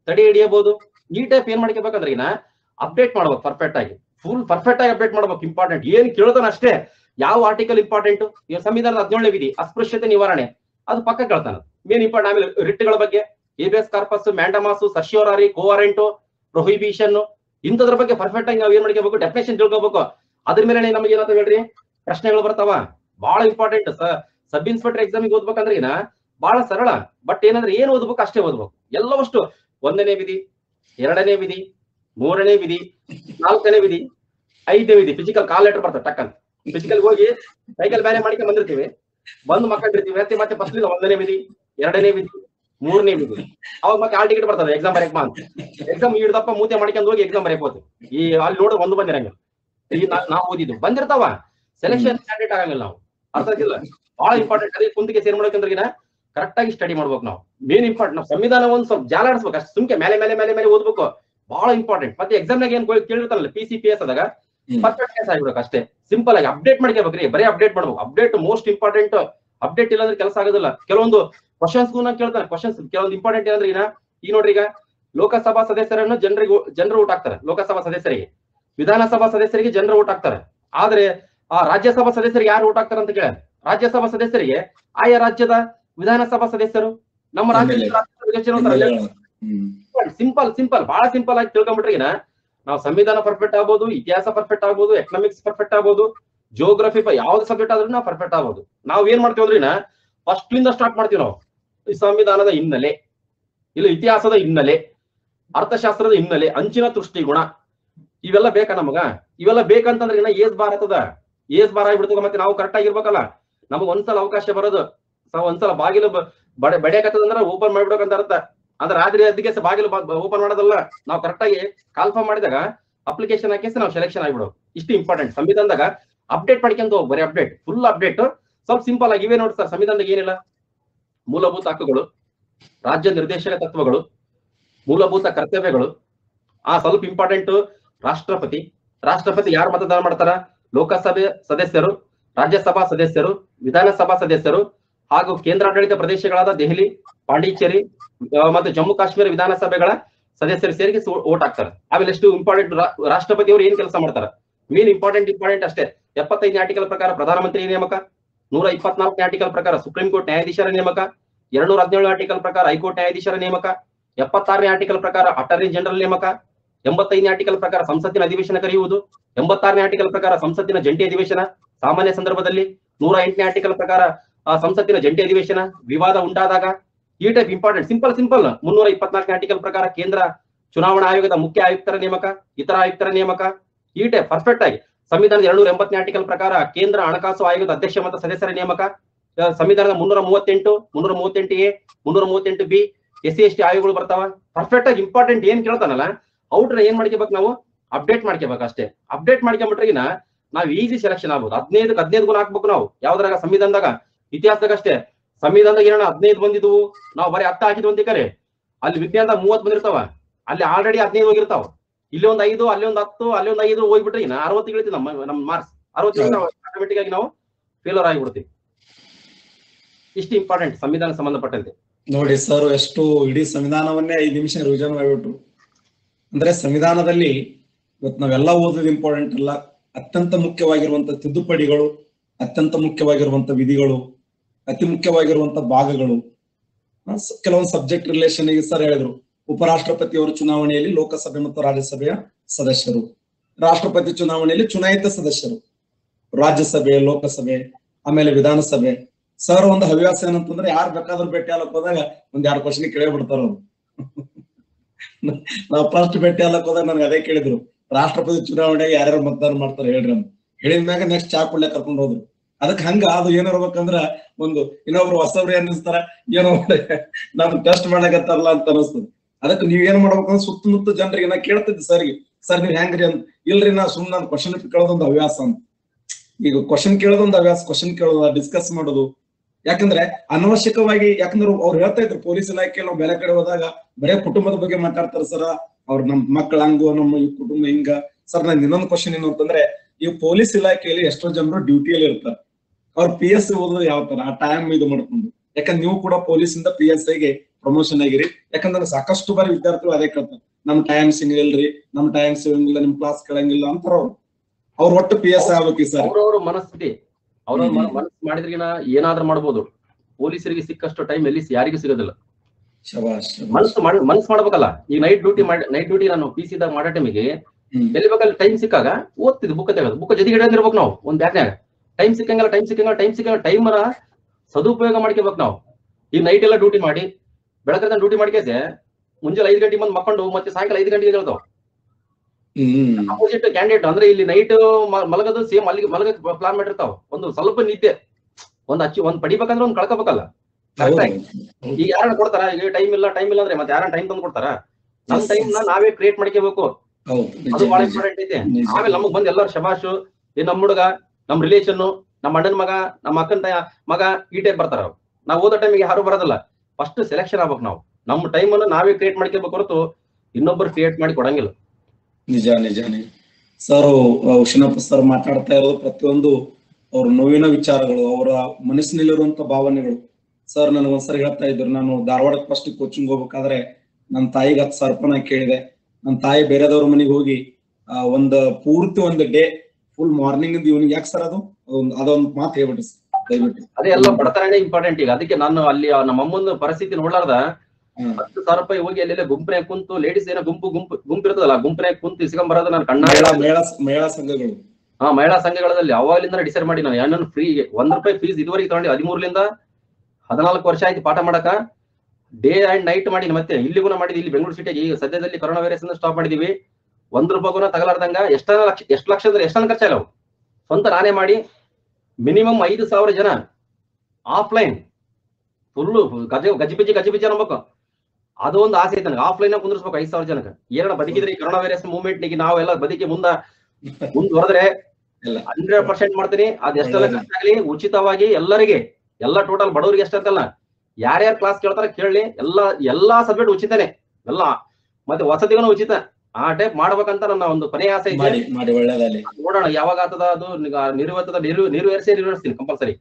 ತಡೆ ಹಿಡಿಯಬಹುದು ಈ ಟೈಪ್ ಏನ್ ಮಾಡ್ಕೋಬೇಕಂದ್ರೆ ಈಗ ಅಪ್ಡೇಟ್ ಮಾಡ್ಬೇಕು ಪರ್ಫೆಕ್ಟ್ ಆಗಿ ಫುಲ್ ಪರ್ಫೆಕ್ಟ್ ಆಗಿ ಅಪ್ಡೇಟ್ ಮಾಡ್ಬೇಕು ಇಂಪಾರ್ಟೆಂಟ್ ಏನ್ ಕೇಳ್ತಾನ ಅಷ್ಟೇ ಯಾವ ಆರ್ಟಿಕಲ್ ಇಂಪಾರ್ಟೆಂಟ್ ಈಗ ಸಂವಿಧಾನದ ಹದಿನೇಳನೇ ವಿಧಿ ಅಸ್ಪೃಶ್ಯತೆ ನಿವಾರಣೆ ಅದು ಪಕ್ಕ ಕೇಳ್ತಾನ ಮೇನ್ ಇಂಪಾರ್ಟೆಂಟ್ ಆಮೇಲೆ ರಿಟ್ಗಳ ಬಗ್ಗೆ ಏಬಿಎಸ್ ಕಾರ್ಪಸ್ ಮ್ಯಾಂಡಮಾಸು ಸರ್ಶಿಯೋರಾರಿ ಕೋವಾರೆಂಟು ಪ್ರೊಹಿಬಿಷನ್ ಇಂಥದ್ರ ಬಗ್ಗೆ ಪರ್ಫೆಕ್ಟ್ ಆಗಿ ನಾವು ಏನ್ ಮಾಡ್ಕೋಬೇಕು ಡೆಫಿನೇಷನ್ ತಿಳ್ಕೊಬೇಕು ಅದ್ರ ಮೇಲೆ ನಮಗೆ ಏನಾದ್ರು ಹೇಳ್ರಿ ಪ್ರಶ್ನೆಗಳು ಬರ್ತಾವ ಬಹಳ ಇಂಪಾರ್ಟೆಂಟ್ ಸಬ್ ಇನ್ಸ್ಪೆಕ್ಟರ್ ಎಕ್ಸಾಮಿಗೆ ಓದ್ಬೇಕಂದ್ರೆ ಏನ ಬಹಳ ಸರಳ ಬಟ್ ಏನಂದ್ರೆ ಏನ್ ಓದ್ಬೇಕು ಅಷ್ಟೇ ಓದ್ಬೇಕು ಎಲ್ಲವಷ್ಟು ಒಂದನೇ ವಿಧಿ ಎರಡನೇ ವಿಧಿ ಮೂರನೇ ವಿಧಿ ನಾಲ್ಕನೇ ವಿಧಿ ಐದನೇ ವಿಧಿ ಫಿಸಿಕಲ್ ಕಾಲ್ ಲೆಟರ್ ಬರ್ತದೆ ಟಕ್ ಅಂತ ಫಿಸಿಕಲ್ ಹೋಗಿ ಸೈಕಲ್ ಬ್ಯಾನೆ ಮಾಡ್ಕೊಂಡ್ ಬಂದಿರ್ತೀವಿ ಬಂದು ಮಕ್ಕಳಿರ್ತೀವಿ ಮತ್ತೆ ಮತ್ತೆ ಫಸ್ಟ್ ಒಂದನೇ ವಿಧಿ ಎರಡನೇ ವಿಧಿ ಮೂರನೇ ವಿಧಿ ಅವಾಗ ಮತ್ತೆ ಆಲ್ ಟಿಕೆಟ್ ಬರ್ತದೆ ಎಕ್ಸಾಮ್ ಬರೆಯಕ್ ಅಂತ ಎಕ್ಸಾಮ್ ಹಿಡ್ದಪ್ಪ ಮೂತೆ ಮಾಡ್ಕೊಂಡು ಹೋಗಿ ಎಕ್ಸಾಮ್ ಬರೆಯಕ್ ಹೋಗ್ತೀವಿ ಈ ಅಲ್ಲಿ ನೋಡ ಒಂದು ಬಂದಿರಂಗಿಲ್ಲ ಈಗ ನಾ- ನಾವು ಓದಿದ್ದು ಬಂದಿರ್ತಾವ ಸೆಲೆಕ್ಷನ್ ಕ್ಯಾಂಡಿಡೇಟ್ ಆಗಂಗಿಲ್ಲ ನಾವು ಅರ್ಥ ಆಗಿಲ್ಲ ಬಹಳ ಇಂಪಾರ್ಟೆಂಟ್ ಅದೇ ಕುಂತಿಗೆ ಸೇರ್ ಮಾಡ್ಬೇಕಂದ್ರೆ ಕರೆಕ್ಟ್ ಆಗಿ ಸ್ಟಡಿ ಮಾಡ್ಬೇಕು ನಾವು ಮೇನ್ ಇಂಪಾರ್ಟೆಂಟ್ ನಾವು ಸಂವಿಧಾನ ಒಂದ್ ಸ್ವಲ್ಪ ಜಾಲಾಡಿಸ್ಬೇಕು ಅಷ್ಟು ಸುಮ್ಕೆ ಮೇಲೆ ಮೇಲೆ ಮೇಲೆ ಮೇಲೆ ಓದ್ಬೇಕು ಬಹಳ ಇಂಪಾರ್ಟೆಂಟ್ ಮತ್ತೆ ಎಕ್ಸಾಮ್ ನಾಗ ಏನ್ ಕೇಳಿರ್ತಾರಲ್ಲ ಪಿ ಸಿ ಪಿ ಎಸ್ ಅದಾಗ ಹ್ಮ್. ಪರ್ಫೆಕ್ಟ್ ಕೇಸ್ ಆಗ್ಬಿಡ್ಬೇಕು ಅಷ್ಟೇ ಸಿಂಪಲ್ ಆಗಿ ಅಪ್ಡೇಟ್ ಮಾಡ್ಕೋಬೇಕ್ರಿ ಬರೀ ಅಪ್ಡೇಟ್ ಮಾಡ್ಬೇಕು ಅಪ್ಡೇಟ್ ಮೋಸ್ಟ್ ಇಂಪಾರ್ಟೆಂಟ್ ಅಪ್ಡೇಟ್ ಇಲ್ಲಾಂದ್ರೆ ಕೆಲಸ ಆಗೋದಿಲ್ಲ ಕೆಲವೊಂದು ಕ್ವಶನ್ಸ್ ನಾ ಕೇಳ್ತಾನೆ ಕ್ವಶನ್ಸ್ ಕೆಲವೊಂದು ಇಂಪಾರ್ಟೆಂಟ್ ಏನಂದ್ರೆ ಈಗ ಈಗ ನೋಡ್ರಿ ಈಗ ಲೋಕಸಭಾ ಸದಸ್ಯರನ್ನು ಜನರಿಗೆ ಜನರು ಊಟ ಹಾಕ್ತಾರೆ ಲೋಕಸಭಾ ಸದಸ್ಯರಿಗೆ ವಿಧಾನಸಭಾ ಸದಸ್ಯರಿಗೆ ಜನರು ಊಟ ಹಾಕ್ತಾರೆ ಆದ್ರೆ ಆ ರಾಜ್ಯಸಭಾ ಸದಸ್ಯರಿಗೆ ಯಾರು ಊಟ ಹಾಕ್ತಾರೆ ಅಂತ ಕೇಳ ರಾಜ್ಯಸಭಾ ಸದಸ್ಯರಿಗೆ ಆಯಾ ರಾಜ್ಯದ ವಿಧಾನಸಭಾ ಸದಸ್ಯರು ನಮ್ಮ ರಾಜ್ಯದ MLA. ರಾಜ್ಯದ ಸದಸ್ಯರು ಅಂತಾರೆ. ಹ್ಮ್ ಸಿಂಪಲ್ ಸಿಂಪಲ್ ಬಹಳ ಸಿಂಪಲ್ ಆಗಿ ತಿಳ್ಕೊಂಡ್ಬಿಟ್ರೆ ಏನ ನಾವು ಸಂವಿಧಾನ ಪರ್ಫೆಕ್ಟ್ ಆಗ್ಬೋದು ಇತಿಹಾಸ ಪರ್ಫೆಕ್ಟ್ ಆಗ್ಬೋದು ಎಕನಾಮಿಕ್ಸ್ ಪರ್ಫೆಕ್ಟ್ ಆಗ್ಬೋದು ಜಿಯೋಗ್ರಫಿ ಯಾವ್ದು ಸಬ್ಜೆಕ್ಟ್ ಆದ್ರೂ ನಾವು ಪರ್ಫೆಕ್ಟ್ ಆಗ್ಬೋದು ನಾವ್ ಏನ್ ಮಾಡ್ತೀವಿ ಅಂದ್ರೆ ಫಸ್ಟ್ ಇಂದ ಸ್ಟಾರ್ಟ್ ಮಾಡ್ತೀವಿ ನಾವು ಈ ಸಂವಿಧಾನದ ಹಿನ್ನೆಲೆ ಇಲ್ಲ ಇತಿಹಾಸದ ಹಿನ್ನೆಲೆ ಅರ್ಥಶಾಸ್ತ್ರದ ಹಿನ್ನೆಲೆ ಅಂಚಿನ ದೃಷ್ಟಿಗುಣ ಇವೆಲ್ಲ ಬೇಕಾ ನಮಗ ಇವೆಲ್ಲ ಬೇಕಂತಂದ್ರೆ ಇನ್ನ ಏಸ್ ಭಾರತದ ಏಸ್ ಬಾರ ಆಗ್ಬಿಡ್ತದ ಮತ್ತೆ ನಾವು ಕರೆಕ್ಟ್ ಆಗಿರ್ಬೇಕಲ್ಲ ನಮಗ್ ಒಂದ್ಸಲ ಅವಕಾಶ ಬರೋದು ಸ- ಒಂದ್ಸಲ ಬಾಗಿಲು ಬ- ಬಡ ಬಡಿಯಾಕತ್ತದಂದ್ರ ಓಪನ್ ಮಾಡ್ಬಿಡ್ಬೇಕಂತ ಅರ್ಥ ಅಂದ್ರೆ ರಾತ್ರಿ ಅದಕ್ಕೆ ಬಾಗಿಲು ಓಪನ್ ಮಾಡೋದಲ್ಲ ನಾವು ಕರೆಕ್ಟ್ ಆಗಿ ಕಾಲ್ಫಾರ್ಮ್ ಮಾಡಿದಾಗ ಅಪ್ಲಿಕೇಶನ್ ಹಾಕಿ ನಾವು ಸೆಲೆಕ್ಷನ್ ಆಗ್ಬಿಡೋ ಇಷ್ಟು ಇಂಪಾರ್ಟೆಂಟ್ ಸಂವಿಧಾನದಾಗ ಅಪ್ಡೇಟ್ ಮಾಡ್ಕೊಂತ ಹೋಗ್ ಬರೀ ಅಪ್ಡೇಟ್ ಫುಲ್ ಅಪ್ಡೇಟ್ ಸ್ವಲ್ಪ ಸಿಂಪಲ್ ಆಗಿ ಇವೇ ನೋಡಿ ಸರ್ ಸಂವಿಧಾನದಾಗ ಏನಿಲ್ಲ ಮೂಲಭೂತ ಹಕ್ಕುಗಳು ರಾಜ್ಯ ನಿರ್ದೇಶಕ ತತ್ವಗಳು ಮೂಲಭೂತ ಕರ್ತವ್ಯಗಳು ಆ ಸ್ವಲ್ಪ ಇಂಪಾರ್ಟೆಂಟ್ ರಾಷ್ಟ್ರಪತಿ ರಾಷ್ಟ್ರಪತಿ ಯಾರು ಮತದಾನ ಮಾಡ್ತಾರ ಲೋಕಸಭೆ ಸದಸ್ಯರು ರಾಜ್ಯಸಭಾ ಸದಸ್ಯರು ವಿಧಾನಸಭಾ ಸದಸ್ಯರು ಹಾಗೂ ಕೇಂದ್ರಾಡಳಿತ ಪ್ರದೇಶಗಳಾದ ದೆಹಲಿ ಪಾಂಡಿಚೇರಿ ಆ, ಮತ್ತು ಜಮ್ಮು ಕಾಶ್ಮೀರ ವಿಧಾನಸಭೆಗಳ ಸದಸ್ಯರು ಸೇರಿ ಓಟ್ ಹಾಕ್ತಾರೆ ಆಮೇಲೆ ಎಷ್ಟು ಇಂಪಾರ್ಟೆಂಟ್ ರಾಷ್ಟ್ರಪತಿ ಅವರು ಏನ್ ಕೆಲಸ ಮಾಡ್ತಾರೆ ಮೇನ್ ಇಂಪಾರ್ಟೆಂಟ್ ಇಂಪಾರ್ಟೆಂಟ್ ಅಷ್ಟೇ ಎಪ್ಪತ್ತೈದನೇ ಆರ್ಟಿಕಲ್ ಪ್ರಕಾರ ಪ್ರಧಾನಮಂತ್ರಿ ನೇಮಕ ನೂರ ಇಪ್ಪತ್ನಾಲ್ಕನೇ ಆರ್ಟಿಕಲ್ ಪ್ರಕಾರ ಸುಪ್ರೀಂ ಕೋರ್ಟ್ ನ್ಯಾಯಾಧೀಶರ ನೇಮಕ ಎರಡ್ನೂರ ಹದಿನೇಳು ಆರ್ಟಿಕಲ್ ಪ್ರಕಾರ ಹೈಕೋರ್ಟ್ ನ್ಯಾಯಾಧೀಶರ ನೇಮಕ ಎಪ್ಪತ್ತಾರನೇ ಆರ್ಟಿಕಲ್ ಪ್ರಕಾರ ಅಟಾರ್ನಿ ಜನರಲ್ ನೇಮಕ ಎಂಬತ್ತೈದನೇ ಆರ್ಟಿಕಲ್ ಪ್ರಕಾರ ಸಂಸತ್ತಿನ ಅಧಿವೇಶನ ಕರೆಯುವುದು ಎಂಬತ್ತಾರನೇ ಆರ್ಟಿಕಲ್ ಪ್ರಕಾರ ಸಂಸತ್ತಿನ ಜಂಟಿ ಅಧಿವೇಶನ ಸಾಮಾನ್ಯ ಸಂದರ್ಭದಲ್ಲಿ ನೂರ ಎಂಟನೇ ಆರ್ಟಿಕಲ್ ಪ್ರಕಾರ ಆ, ಸಂಸತ್ತಿನ ಜಂಟಿ ಅಧಿವೇಶನ ವಿವಾದ ಉಂಟಾದಾಗ ಈ ಟೈಪ್ ಇಂಪಾರ್ಟೆಂಟ್ ಸಿಂಪಲ್ ಸಿಂಪಲ್ ಮುನ್ನೂರ ಇಪ್ಪತ್ನಾಲ್ಕನೇ ಆರ್ಟಿಕಲ್ ಪ್ರಕಾರ ಕೇಂದ್ರ ಚುನಾವಣಾ ಆಯೋಗದ ಮುಖ್ಯ ಆಯುಕ್ತರ ನೇಮಕ ಇತರ ಆಯುಕ್ತರ ನೇಮಕ ಈ ಟೈಪ್ ಪರ್ಫೆಕ್ಟ್ ಆಗಿ ಸಂವಿಧಾನದ ಎರಡ್ನೂರ ಎಂಬತ್ತನೇ ಆರ್ಟಿಕಲ್ ಪ್ರಕಾರ ಕೇಂದ್ರ ಹಣಕಾಸು ಆಯೋಗದ ಅಧ್ಯಕ್ಷ ಮತ್ತು ಸದಸ್ಯರ ನೇಮಕ ಆ, ಸಂವಿಧಾನದ ಮುನ್ನೂರ ಮೂವತ್ತೆಂಟು ಮುನ್ನೂರ ಮೂವತ್ತೆಂಟು ಎ ಮುನ್ನೂರ ಮೂವತ್ತೆಂಟು B S C S T ಆಯೋಗಗಳು ಬರ್ತಾವ ಪರ್ಫೆಕ್ಟ್ ಆಗಿ ಇಂಪಾರ್ಟೆಂಟ್ ಏನ್ ಕೇಳ್ತಾನಲ್ಲ ಔಟ್ರ ಏನ್ ಮಾಡ್ಕೋಬೇಕು ನಾವು ಅಪ್ಡೇಟ್ ಮಾಡ್ಕೋಬೇಕು ಅಷ್ಟೇ ಅಪ್ಡೇಟ್ ಮಾಡ್ಕೊಂಬಿಟ್ರೆ ನಾವ್ ಈಸಿ ಸೆಲೆಕ್ಷನ್ ಆಗ್ಬೋದು ಹದಿನೈದಕ್ಕೆ ಹದಿನೈದು ಗುಣ ಹಾಕ್ಬೇಕು ನಾವು ಯಾವ್ದ್ರಾಗ ಸಂವಿಧಾನದಾಗ ಇತಿಹಾಸದಾಗ ಅಷ್ಟೇ ಸಂವಿಧಾನದಾಗ ಏನೋ ಹದಿನೈದು ಬಂದಿದ್ವು ನಾವು ಬರೀ ಹತ್ತ ಹಾಕಿದ್ವು ಅಂತ ಕರೆ ಅಲ್ಲಿ ವಿಜ್ಞಾನದಾಗ ಮೂವತ್ ಬಂದಿರ್ತಾವ ಅಲ್ಲಿ ಆಲ್ರೆಡಿ ಹದಿನೈದು ಹೋಗಿರ್ತಾವ ಇಲ್ಲಿ ಒಂದ್ ಐದು ಅಲ್ಲಿ ಒಂದ್ ಹತ್ತು ಅಲ್ಲಿ ಒಂದ್ ಐದು ಹೋಗ್ಬಿಟ್ರೆ ಇನ್ನ ಅರವತ್ತು ಇಳಿತೀವಿ ನಮ್ಮ ನಮ್ಮ ಮಾರ್ಕ್ಸ್ ಅರವತ್ತು ಆಟೋಮೆಟಿಕ್ ಆಗಿ ನಾವು ಫೇಲರ್ ಆಗಿಬಿಡ್ತೀವಿ ಇಷ್ಟು ಇಂಪಾರ್ಟೆಂಟ್ ಸಂವಿಧಾನ ಸಂಬಂಧಪಟ್ಟಂತೆ ನೋಡಿ ಸರ್ ಎಷ್ಟು ಇಡೀ ಸಂವಿಧಾನವನ್ನೇ ಐದು ನಿಮಿಷ ರಿವಿಷನ್ ಮಾಡಿಬಿಟ್ರು ಅಂದ್ರೆ ಸಂವಿಧಾನದಲ್ಲಿ ಇವತ್ತು ನಾವೆಲ್ಲ ಓದೋದು ಇಂಪಾರ್ಟೆಂಟ್ ಅಲ್ಲ ಅತ್ಯಂತ ಮುಖ್ಯವಾಗಿರುವಂತ ತಿದ್ದುಪಡಿಗಳು ಅತ್ಯಂತ ಮುಖ್ಯವಾಗಿರುವಂತ ವಿಧಿಗಳು ಅತಿ ಮುಖ್ಯವಾಗಿರುವಂತ ಭಾಗಗಳು ಆ, ಸ- ಕೆಲವೊಂದು ಸಬ್ಜೆಕ್ಟ್ ರಿಲೇಷನ್ ಗೆ ಸರ್ ಹೇಳಿದ್ರು ಉಪರಾಷ್ಟ್ರಪತಿಯವರು ಚುನಾವಣೆಯಲ್ಲಿ ಲೋಕಸಭೆ ಮತ್ತು ರಾಜ್ಯಸಭೆಯ ಸದಸ್ಯರು ರಾಷ್ಟ್ರಪತಿ ಚುನಾವಣೆಯಲ್ಲಿ ಚುನಾಯಿತ ಸದಸ್ಯರು ರಾಜ್ಯಸಭೆ ಲೋಕಸಭೆ ಆಮೇಲೆ ವಿಧಾನಸಭೆ ಸರ್ ಒಂದು ಹವ್ಯಾಸ ಏನಂತಂದ್ರೆ ಯಾರು ಬೇಕಾದ್ರೂ ಭೇಟಿ ಆಗಕ್ ಹೋದಾಗ ಒಂದ್ ಎರಡು ಕ್ವಶನ್ ಕೇಳೇ ಬಿಡ್ತಾರ ಅವ್ರು ನಾವು ಫಸ್ಟ್ ಭೇಟಿ ಆಗಕ್ ಹೋದಾಗ ನನ್ಗೆ ಅದೇ ಕೇಳಿದ್ರು ರಾಷ್ಟ್ರಪತಿ ಚುನಾವಣೆಗೆ ಯಾರ್ಯಾರು ಮತದಾನ ಮಾಡ್ತಾರೆ ಹೇಳ್ರಿ ಅಂತ ಹೇಳಿದ ಮ್ಯಾಗ ನೆಕ್ಸ್ಟ್ ಚಾ ಕುಡ್ಲೆ ಕರ್ಕೊಂಡು ಹೋದ್ರು ಅದಕ್ಕೆ ಹಂಗ ಅದು ಏನಿರ್ಬೇಕಂದ್ರ ಒಂದು ಇನ್ನೊಬ್ರು ಹೊಸಬ್ರು ಏನ್ ಅನಿಸ್ತಾರ ಏನೋ ನಮ್ ಟೆಸ್ಟ್ ಮಾಡಕತ್ತಾರಲ್ಲ ಅಂತ ಅನಿಸ್ತದೆ ಅದಕ್ಕೆ ನೀವ್ ಏನ್ ಮಾಡ್ಬೇಕಂದ್ರೆ ಸುತ್ತಮುತ್ತ ಜನರಿಗೆ ನಾ ಕೇಳ್ತಿದ್ದೆ ಸರ್ಗೆ ಸರ್ ನೀವ್ ಹೆಂಗ್ರಿ ಅಂತ ಇಲ್ರಿ ನಾ ಸುಮ್ಮನೆ ನಾನು ಕ್ವಶನ್ ಕೇಳೋದೊಂದು ಹವ್ಯಾಸ ಅಂತ ಈಗ ಕ್ವಶನ್ ಕೇಳೋದೊಂದು ಹವ್ಯಾಸ ಕ್ವಶನ್ ಕೇಳೋದು ಡಿಸ್ಕಸ್ ಮಾಡೋದು ಯಾಕಂದ್ರೆ ಅನವಶ್ಯಕವಾಗಿ ಯಾಕಂದ್ರೆ ಅವ್ರು ಹೇಳ್ತಾ ಇದ್ರು ಪೊಲೀಸ್ ಇಲಾಖೆ ನಾವು ಬೇರೆ ಕಡೆ ಹೋದಾಗ ಬರೇ ಕುಟುಂಬದ ಬಗ್ಗೆ ಮಾತಾಡ್ತಾರ ಸರ್ ಅವ್ರ ನಮ್ ಮಕ್ಳ ಹಂಗು ನಮ್ಮ ಈ ಕುಟುಂಬ ಹಿಂಗ ಸರ್ ನನ್ ಇನ್ನೊಂದು ಕ್ವಶನ್ ಏನು ಅಂತಂದ್ರೆ ಈ ಪೊಲೀಸ್ ಇಲಾಖೆಯಲ್ಲಿ ಎಷ್ಟೋ ಜನರು ಡ್ಯೂಟಿಯಲ್ಲಿ ಇರ್ತಾರೆ ಅವ್ರ ಪಿ ಎಸ್ ಓದೋದು ಯಾವ ತರ ಆ ಟೈಮ್ ಇದು ಮಾಡ್ಕೊಂಡು ಯಾಕಂದ್ರೆ ನೀವು ಕೂಡ ಪೊಲೀಸ್ ಇಂದ ಪಿ ಎಸ್ ಐಗೆ ಪ್ರಮೋಷನ್ ಆಗಿರಿ ಯಾಕಂದ್ರೆ ಸಾಕಷ್ಟು ಬಾರಿ ವಿದ್ಯಾರ್ಥಿಗಳು ಅದೇ ಕೇಳ್ತಾರೆ ನಮ್ ಟೈಮ್ ಸಿಗಲ್ರಿ ನಮ್ ಟೈಮ್ ಸಿಗಂಗಿಲ್ಲ ನಿಮ್ ಕ್ಲಾಸ್ ಕೇಳಂಗಿಲ್ಲ ಅಂತಾರ ಅವ್ರು ಅವ್ರ ಒಟ್ಟು ಪಿ ಎಸ್ ಆಗ್ಬೇಕು ಸರ್ ಅವ್ರವ್ರ ಮನಸ್ಥಿತಿ ಅವ್ರವ್ರ ಹ್ಮ್. ಮನಸ್ಸು ಮಾಡಿದ್ರಿಗಿನ ಏನಾದ್ರೂ ಮಾಡ್ಬೋದು ಪೊಲೀಸರಿಗೆ ಸಿಕ್ಕಷ್ಟು ಟೈಮ್ ಎಲ್ಲಿ ಯಾರಿಗೂ ಸಿಗೋದಿಲ್ಲ ಶಬಾಷ್ ಶಬಾಷ್. ಮನಸ್ಸು ಮಾಡಿ ಮನಸ್ಸು ಮಾಡ್ಬೇಕಲ್ಲ ಈಗ ನೈಟ್ ಡ್ಯೂಟಿ ಮಾಡಿ ನೈಟ್ ಡ್ಯೂಟಿ ನಾನು ಪಿ ಸಿ ದಾಗ ಮಾಡೋ ಟೈಮಿಗೆ ಹ್ಮ್. ಎಲ್ಲಿ ಬೇಕಲ್ಲಿ ಟೈಮ್ ಸಿಕ್ಕಾಗ ಓದ್ತಿದ್ವಿ ಬುಕ್ ತೆಗೆದು ಬುಕ್ ಜೊತೆಗೆ ಇಡಂದಿರ್ಬೇಕು ನಾವು ಒಂದ್ ಬ್ಯಾಗ್ನಾಗ ಟೈಮ್ ಸಿಕ್ಕಂಗಿಲ್ಲ ಟೈಮ್ ಸಿಕ್ಕಂಗಿಲ್ಲ ಟೈಮ್ ಸಿಕ್ಕಂಗಿಲ್ಲ ಟೈಮರ ಸದುಪಯೋಗ ಮಾಡ್ಕೋಬೇಕು ನಾವು ಈಗ ನೈಟ್ ಎಲ್ಲ ಡ್ಯೂಟಿ ಮಾಡಿ ಬೆಳಗ್ಗೆ ಡ್ಯೂಟಿ ಮಾಡ್ಕೇಸೆ ಮುಂಜಾನೆ ಐದು ಗಂಟೆಗೆ ಬಂದು ಮಕ್ಕೊಂಡು ಮತ್ತೆ ಸಾಯಂಕಾಲ ಐದು ಗಂಟೆಗೆ ಹೇಳ್ತಾವ ಹ್ಮ್ ಅಪೋಸಿಟ್ ಕ್ಯಾಂಡಿಡೇಟ್ ಅಂದ್ರೆ ಇಲ್ಲಿ ನೈಟ್ ಮಲಗದು ಸೇಮ್ ಅಲ್ಲಿಗೆ ಮಲಗ ಪ್ಲಾನ್ ಮಾಡಿರ್ತಾವ ಒಂದು ಸ್ವಲ್ಪ ನಿದ್ದೆ ಒಂದ್ ಹಚ್ಚಿ ಒಂದ್ ಪಡಿಬೇಕಂದ್ರೆ ಒಂದ್ ಕಳ್ಕೊಬೇಕಲ್ಲ ಹೌದು. ಕರೆಕ್ಟ್ ಆಗಿ ಈಗ ಯಾರನ್ನ ಕೊಡ್ತಾರ ಈಗ ಟೈಮ್ ಇಲ್ಲ ಟೈಮ್ ಇಲ್ಲ ಅಂದ್ರೆ ಮತ್ತೆ ಯಾರನ್ನ ಟೈಮ್ ತಂದು ಕೊಡ್ತಾರ ನಮ್ ಟೈಮ್ ನ ನಾವೇ ಕ್ರಿಯೇಟ್ ಮಾಡ್ಕೋಬೇಕು ಹೌದು ನಿಜ, ಅದು ಬಹಳ ನಿಜ. ಇಂಪಾರ್ಟೆಂಟ್ ಐತೆ ನಿಜ. ಆಮೇಲೆ ನಮಗ್ ಬಂದ್ ಎಲ್ಲಾರು ಶಬಾಷು ಈ ನಮ್ ಹುಡುಗ ನಮ್ ರಿಲೇಷನ್ ನಮ್ಮ ಅಣ್ಣನ ಮಗ ನಮ್ಮ ಅಕ್ಕನ ತಾಯ ಮಗ ಈ ಟೈಪ್ ಬರ್ತಾರ ಅವ್ರು. ನಾವ್ ಓದೋ ಟೈಮಿಗೆ ಯಾರು ಬರೋದಿಲ್ಲ ಫಸ್ಟ್ ಸೆಲೆಕ್ಷನ್ ಆಗ್ಬೇಕು ನಾವು ನಮ್ಮ ಟೈಮ್ ಅನ್ನ ನಾವೇ ಕ್ರಿಯೇಟ್ ಮಾಡ್ಕೋಬೇಕು ಹೊರತು ಇನ್ನೊಬ್ಬರು ಕ್ರಿಯೇಟ್ ಮಾಡಿ ಕೊಡಂಗಿಲ್ಲ ನಿಜ ನಿಜಾನೇ ಸರ್ ಉಷ್ಣಪ್ಪ ಸರ್ ಮಾತಾಡ್ತಾ ಇರೋದು ಪ್ರತಿಯೊಂದು ಅವ್ರ ನೋವಿನ ವಿಚಾರಗಳು ಅವರ ಮನಸ್ಸಿನಲ್ಲಿರುವಂತ ಭಾವನೆಗಳು ಸರ್ ನನಗೆ ಒಂದ್ಸರಿ ಹೇಳ್ತಾ ಇದ್ರು ನಾನು ಧಾರವಾಡಕ್ಕೆ ಫಸ್ಟ್ ಕೋಚಿಂಗ್ ಹೋಗ್ಬೇಕಾದ್ರೆ ನನ್ನ ತಾಯಿಗೆ ಹತ್ತು ಸಾವಿರ ರೂಪಾಯಿ ನಾ ಕೇಳಿದೆ ನನ್ನ ತಾಯಿ ಬೇರೆದವ್ರ ಮನೆಗೆ ಹೋಗಿ ಆ, ಒಂದ್ ಪೂರ್ತಿ ಒಂದು ಡೇ ಫುಲ್ ಮಾರ್ನಿಂಗ್ ಇವ್ನಿಗೆ ಯಾಕೆ ಸರ್ ಅದು ಅದೊಂದು ಅದೊಂದು ಮಾತು ಹೇಳ್ಬಿಟ್ಟು sir, ದಯವಿಟ್ಟು ಅದೇ ಎಲ್ಲ ಬಡತನನೇ ಇಂಪಾರ್ಟೆಂಟ್ ಈಗ ಅದಕ್ಕೆ ನಾನು ಅಲ್ಲಿ ಆ ನಮ್ಮ ಅಮ್ಮನ ಪರಿಸ್ಥಿತಿ ನೋಡ್ಲಾರ್ದ ಹ್ಮ್. ಹತ್ತು ಸಾವಿರ ರೂಪಾಯಿ ಹೋಗಿ ಅಲ್ಲೆಲ್ಲ ಗುಂಪಿನಾಗ ಕುಂತು ಲೇಡೀಸ್ ಏನೋ ಗುಂಪು ಗುಂಪು ಗುಂಪು ಇರ್ತದಲ್ಲ ಗುಂಪಿನಾಗ ಕುಂತು ಇಸ್ಕೊಂಬರೋದು ನಾನು ಕಣ್ಣ ಮೇಳ ಮೇಳ ಮೇಳ ಸಂಘಗಳು ಹಾ ಮಹಿಳಾ ಸಂಘಗಳಲ್ಲಿ ಅವಾಗಲಿಂದ ಡಿಸೈಡ್ ಮಾಡಿ ನಾನು ಏನನ್ನು ಫ್ರೀ ಒಂದ್ ರೂಪಾಯಿ ಫೀಸ್ ಇದುವರೆಗೆ ತಗೊಂಡು ಹದಿಮೂರರಿಂದ ಹದಿನಾಲ್ಕು ವರ್ಷ ಆಯ್ತು ಪಾಠ ಮಾಡಕ ಡೇ ಅಂಡ್ ನೈಟ್ ಮಾಡಿ ಮತ್ತೆ ಇಲ್ಲಿಗೂ ಮಾಡಿದ್ವಿ ಇಲ್ಲಿ ಬೆಂಗಳೂರು ಸಿಟಿಗೆ ಈಗ ಸದ್ಯದಲ್ಲಿ ಕೊರೋನಾ ವೈರಸ್ ಸ್ಟಾಪ್ ಮಾಡಿದೀವಿ ಒಂದ್ ರೂಪಾಯಿಗೂ ತಗಲಾರ್ದಂಗ ಎಷ್ಟನ ಲಕ್ಷ ಎಷ್ಟು ಲಕ್ಷ ಅಂದ್ರೆ ಎಷ್ಟನ ಖರ್ಚಾಗಲ್ಲ ಅವು ಸ್ವಂತ ನಾನೇ ಮಾಡಿ ಮಿನಿಮಮ್ ಐದು ಸಾವಿರ ಜನ ಆಫ್ಲೈನ್ ಫುಲ್ಲು ಗಜ ಗಜಿಬಿಜಿ ಗಜಿಬಿಜಿ ಅನ್ಬೇಕು ಅದು ಒಂದು ಆಸೆ ಐತೆ ನನಗೆ ಆಫ್ಲೈನ್ ಕುಂದಿರ್ಸ್ಬೇಕು ಐದು ಸಾವಿರ ಜನಕ್ಕೆ ಏನೋ ಬದುಕಿದ್ರೆ ಈ ಕೊರೋನಾ ವೈರಸ್ ಮೂವ್ಮೆಂಟ್ ನಿಗೆ ನಾವೆಲ್ಲ ಬದುಕಿ ಮುಂದ ಮುಂದುವರೆದ್ರೆ ಇಲ್ಲ. ಹಂಡ್ರೆಡ್ ಪರ್ಸೆಂಟ್ ಮಾಡ್ತೀನಿ ಅದ್ ಎಷ್ಟೆಲ್ಲ ಒಳ್ಳೆದು. ಖರ್ಚಾಗ್ಲಿ ಉಚಿತವಾಗಿ ಎಲ್ಲರಿಗೆ ಎಲ್ಲ ಟೋಟಲ್ ಬಡವರಿಗೆ ಎಷ್ಟಂತಲ್ಲ ಯಾರ್ಯಾರು ಕ್ಲಾಸ್ ಕೇಳ್ತಾರ ಕೇಳಲಿ ಎಲ್ಲಾ ಎಲ್ಲಾ ಸಬ್ಜೆಕ್ಟ್ ಉಚಿತನೇ ಎಲ್ಲ ಮತ್ತೆ ವಸತಿಗೂ ಉಚಿತ ಆ ಟೈಪ್ ಮಾಡ್ಬೇಕಂತ ನನ್ನ ಒಂದು ಕೊನೆಯ ಆಸೆ ಇದೆ ಮಾಡಿ ಮಾಡಿ ಒಳ್ಳೇದಲ್ಲಿ ನೋಡೋಣ ಯಾವಾಗ ಆತದ ಅದು ನಿರ್ವಹಿತದ ನಿರ್ವ ನಿರ್ವಹಿಸಿ ನಿರ್ವಹಿಸ್ತೀನಿ ಕಂಪಲ್ಸರಿ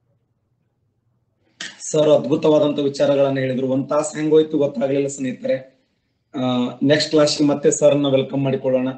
ಸರ್ ಅದ್ಭುತವಾದಂತ ವಿಚಾರಗಳನ್ನ ಹೇಳಿದ್ರು ಒಂದ್ ತಾಸು ಹೆಂಗೋಯ್ತು ಗೊತ್ತಾಗ್ಲಿಲ್ಲ ಸ್ನೇಹಿತರೆ ನೆಕ್ಸ್ಟ್ ಕ್ಲಾಸ್ಗೆ ಮತ್ತೆ ಸರ್ ನ ವೆಲ್ಕಮ್ ಮಾಡಿಕೊಳ್ಳೋಣ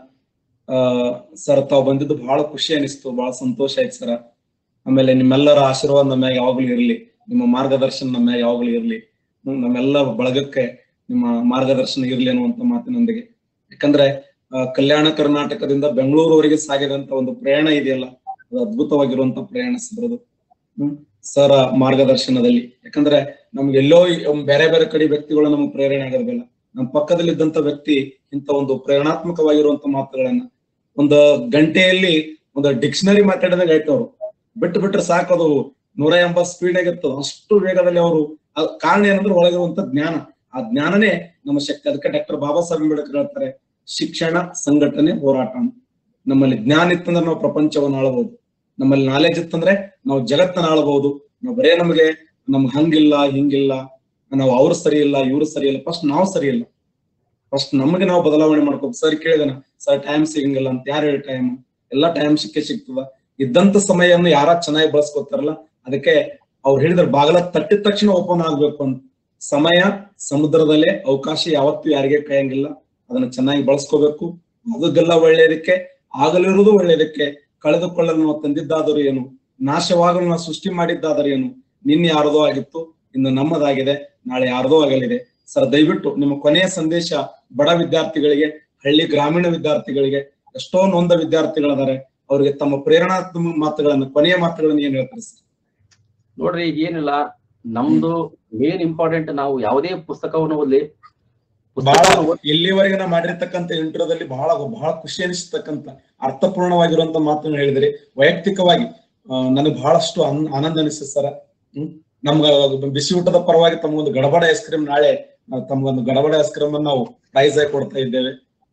ಸರ್ ತಾವು ಬಂದಿದ್ದು ಬಹಳ ಖುಷಿ ಅನಿಸ್ತು ಬಹಳ ಸಂತೋಷ ಆಯ್ತು ಸರ್ ಆಮೇಲೆ ನಿಮ್ಮೆಲ್ಲರ ಆಶೀರ್ವಾದ ನಮ್ಮ ಮ್ಯಾಗ ಯಾವಾಗ್ಲೂ ಇರ್ಲಿ ನಿಮ್ಮ ಮಾರ್ಗದರ್ಶನ ನಮ್ಮ ಮ್ಯಾಗ ಯಾವಾಗ್ಲೂ ಇರ್ಲಿ ಹ್ಮ್, ನಮ್ಮೆಲ್ಲ ಬಳಗಕ್ಕೆ ನಿಮ್ಮ ಮಾರ್ಗದರ್ಶನ ಇರ್ಲಿ ಅನ್ನುವಂತ ಮಾತಿನೊಂದಿಗೆ ಯಾಕಂದ್ರೆ ಆ, ಕಲ್ಯಾಣ ಕರ್ನಾಟಕದಿಂದ ಬೆಂಗಳೂರುವರೆಗೆ ಸಾಗಿದಂತ ಒಂದು ಪ್ರಯಾಣ ಇದೆಯಲ್ಲ ಅದು ಅದ್ಭುತವಾಗಿರುವಂತ ಪ್ರಯಾಣ ಸರ್ ಅದು ಹ್ಮ್ ಸರ ಮಾರ್ಗದರ್ಶನದಲ್ಲಿ ಯಾಕಂದ್ರೆ ನಮ್ಗೆ ಎಲ್ಲೋ ಈ- ಒಂದ್ ಬೇರೆ ಬೇರೆ ಕಡೆ ವ್ಯಕ್ತಿಗಳು ನಮ್ಗೆ ಪ್ರೇರಣೆ ಆಗಿರ್ಬೇಕಲ್ಲ ನಮ್ಮ ಪಕ್ಕದಲ್ಲಿದ್ದಂತ ವ್ಯಕ್ತಿ ಇಂತ ಒಂದು ಪ್ರೇರಣಾತ್ಮಕವಾಗಿರುವಂತ ಮಾತುಗಳನ್ನ ಒಂದು ಗಂಟೆಯಲ್ಲಿ ಒಂದು ಡಿಕ್ಷನರಿ ಮಾತಾಡಿದಾಗ ಆಯ್ತು ಅವರು ಬಿಟ್ಟು ಬಿಟ್ರೆ ಸಾಕು ಅದು ನೂರ ಎಂಬತ್ ಸ್ಪೀಡ್ ಆಗಿರ್ತದೆ ಅಷ್ಟು ವೇಗದಲ್ಲಿ ಅವರು ಕಾರಣ ಏನಂದ್ರೆ ಒಳಗಿರುವಂತ ಜ್ಞಾನ ಆ ಜ್ಞಾನನೇ ನಮ್ಮ ಶಕ್ತಿ ಅದಕ್ಕೆ ಡಾಕ್ಟರ್ ಬಾಬಾ ಸಾಹೇಬ್ ಅಂಬೇಡ್ಕರ್ ಹೇಳ್ತಾರೆ ಶಿಕ್ಷಣ ಸಂಘಟನೆ ಹೋರಾಟ ಅಂತ. ನಮ್ಮಲ್ಲಿ ಜ್ಞಾನ ಇತ್ತಂದ್ರೆ ನಾವು ಪ್ರಪಂಚವನ್ನು ಆಳಬಹುದು ನಮ್ಮಲ್ಲಿ ನಾಲೆಜ್ ಇತ್ತಂದ್ರೆ ನಾವು ಜಗತ್ತನ್ನ ಆಳಬಹುದು ನಾವು ಬರೇ ನಮಗೆ ನಮ್ಗೆ ಹಂಗಿಲ್ಲ ಹಿಂಗಿಲ್ಲ ನಾವು ಅವ್ರು ಸರಿ ಇಲ್ಲ ಇವ್ರು ಸರಿ ಇಲ್ಲ ಫಸ್ಟ್ ನಾವು ಸರಿ ಇಲ್ಲ ಫಸ್ಟ್ ನಮಗೆ ನಾವು ಬದಲಾವಣೆ ಮಾಡ್ಕೋಬೇಕು ಸರ್ ಕೇಳಿದನ ಸರ್ ಟೈಮ್ ಸಿಗಂಗಿಲ್ಲ ಅಂತ ಯಾರು ಹೇಳಿ ಟೈಮ್ ಎಲ್ಲ ಟೈಮ್ ಸಿಕ್ಕೇ ಸಿಗ್ತದ ಇದ್ದಂತ ಸಮಯವನ್ನು ಯಾರ ಚೆನ್ನಾಗಿ ಬಳಸ್ಕೊತಾರಲ್ಲ ಅದಕ್ಕೆ ಅವ್ರು ಹೇಳಿದ್ರ ಬಾಗಲ ತಟ್ಟಿದ ತಕ್ಷಣ ಓಪನ್ ಆಗ್ಬೇಕು ಅಂತ ಸಮಯ ಸಮುದ್ರದಲ್ಲೇ ಅವಕಾಶ ಯಾವತ್ತೂ ಯಾರಿಗೆ ಕೈಯಂಗಿಲ್ಲ ಅದನ್ನ ಚೆನ್ನಾಗಿ ಬಳಸ್ಕೋಬೇಕು ಆದದ್ದೆಲ್ಲ ಒಳ್ಳೆಯದಕ್ಕೆ ಆಗಲಿರುವುದು ಒಳ್ಳೆಯದಕ್ಕೆ ಕಳೆದುಕೊಳ್ಳಲು ನಾವು ತಂದಿದ್ದಾದರೂ ಏನು ನಾಶವಾಗಲು ನಾವು ಸೃಷ್ಟಿ ಮಾಡಿದ್ದಾದರೂ ಏನು ನಿನ್ನೆ ಯಾರದೋ ಆಗಿತ್ತು ಇನ್ನು ನಮ್ಮದಾಗಿದೆ ನಾಳೆ ಯಾರದೋ ಆಗಲಿದೆ ಸರ್ ದಯವಿಟ್ಟು ನಿಮ್ಮ ಕೊನೆಯ ಸಂದೇಶ ಬಡ ವಿದ್ಯಾರ್ಥಿಗಳಿಗೆ ಹಳ್ಳಿ ಗ್ರಾಮೀಣ ವಿದ್ಯಾರ್ಥಿಗಳಿಗೆ ಎಷ್ಟೋ ನೊಂದ ವಿದ್ಯಾರ್ಥಿಗಳಿದ್ದಾರೆ ಅವರಿಗೆ ತಮ್ಮ ಪ್ರೇರಣಾತ್ಮಕ ಮಾತುಗಳನ್ನ ಕೊನೆಯ ಮಾತುಗಳನ್ನ ಏನ್ ಹೇಳ್ತಾರೆ ಸರ್ ನೋಡ್ರಿ ಈಗ ಏನಿಲ್ಲ ನಮ್ದು ಮೇನ್ ಇಂಪಾರ್ಟೆಂಟ್ ನಾವು ಯಾವುದೇ ಪುಸ್ತಕವನ್ನು ಓದ್ಲಿ ಬಹಳ ಪುಸ್ತಕವನ್ನು ಓದ್- ಇಲ್ಲಿವರೆಗೆ ನಾ ಮಾಡಿರ್ತಕ್ಕಂಥ ಇಂಟರ್ವ್ಯೂದಲ್ಲಿ ಬಹಳ ಬಹಳ ಖುಷಿ ಅನಿಸ್ತಕ್ಕಂಥ ಅರ್ಥಪೂರ್ಣವಾಗಿರುವಂತ ಮಾತನ್ನ ಹೇಳಿದ್ರಿ ವೈಯಕ್ತಿಕವಾಗಿ ಆ, ನನಗೆ ಬಹಳಷ್ಟು ಆನ್- ಆನಂದ ಅನಿಸ್ತದೆ ಸರ್ ಹ್ಮ್ ನಮ್ಗ ಬಿಸಿ ಊಟದ ಪರವಾಗಿ ತಮಗೊಂದು ಗಡಬಡ ಐಸ್ ಕ್ರೀಮ್ ನಾಳೆ ನಾವು ತಮ್ಗೊಂದು ಗಡಬಡ ಐಸ್ ಕ್ರೀಮ್ ಅನ್ನು ನಾವು ಪ್ರೈಸ್ ಆಗಿ ಕೊಡ್ತಾ ಇದ್ದೇವೆ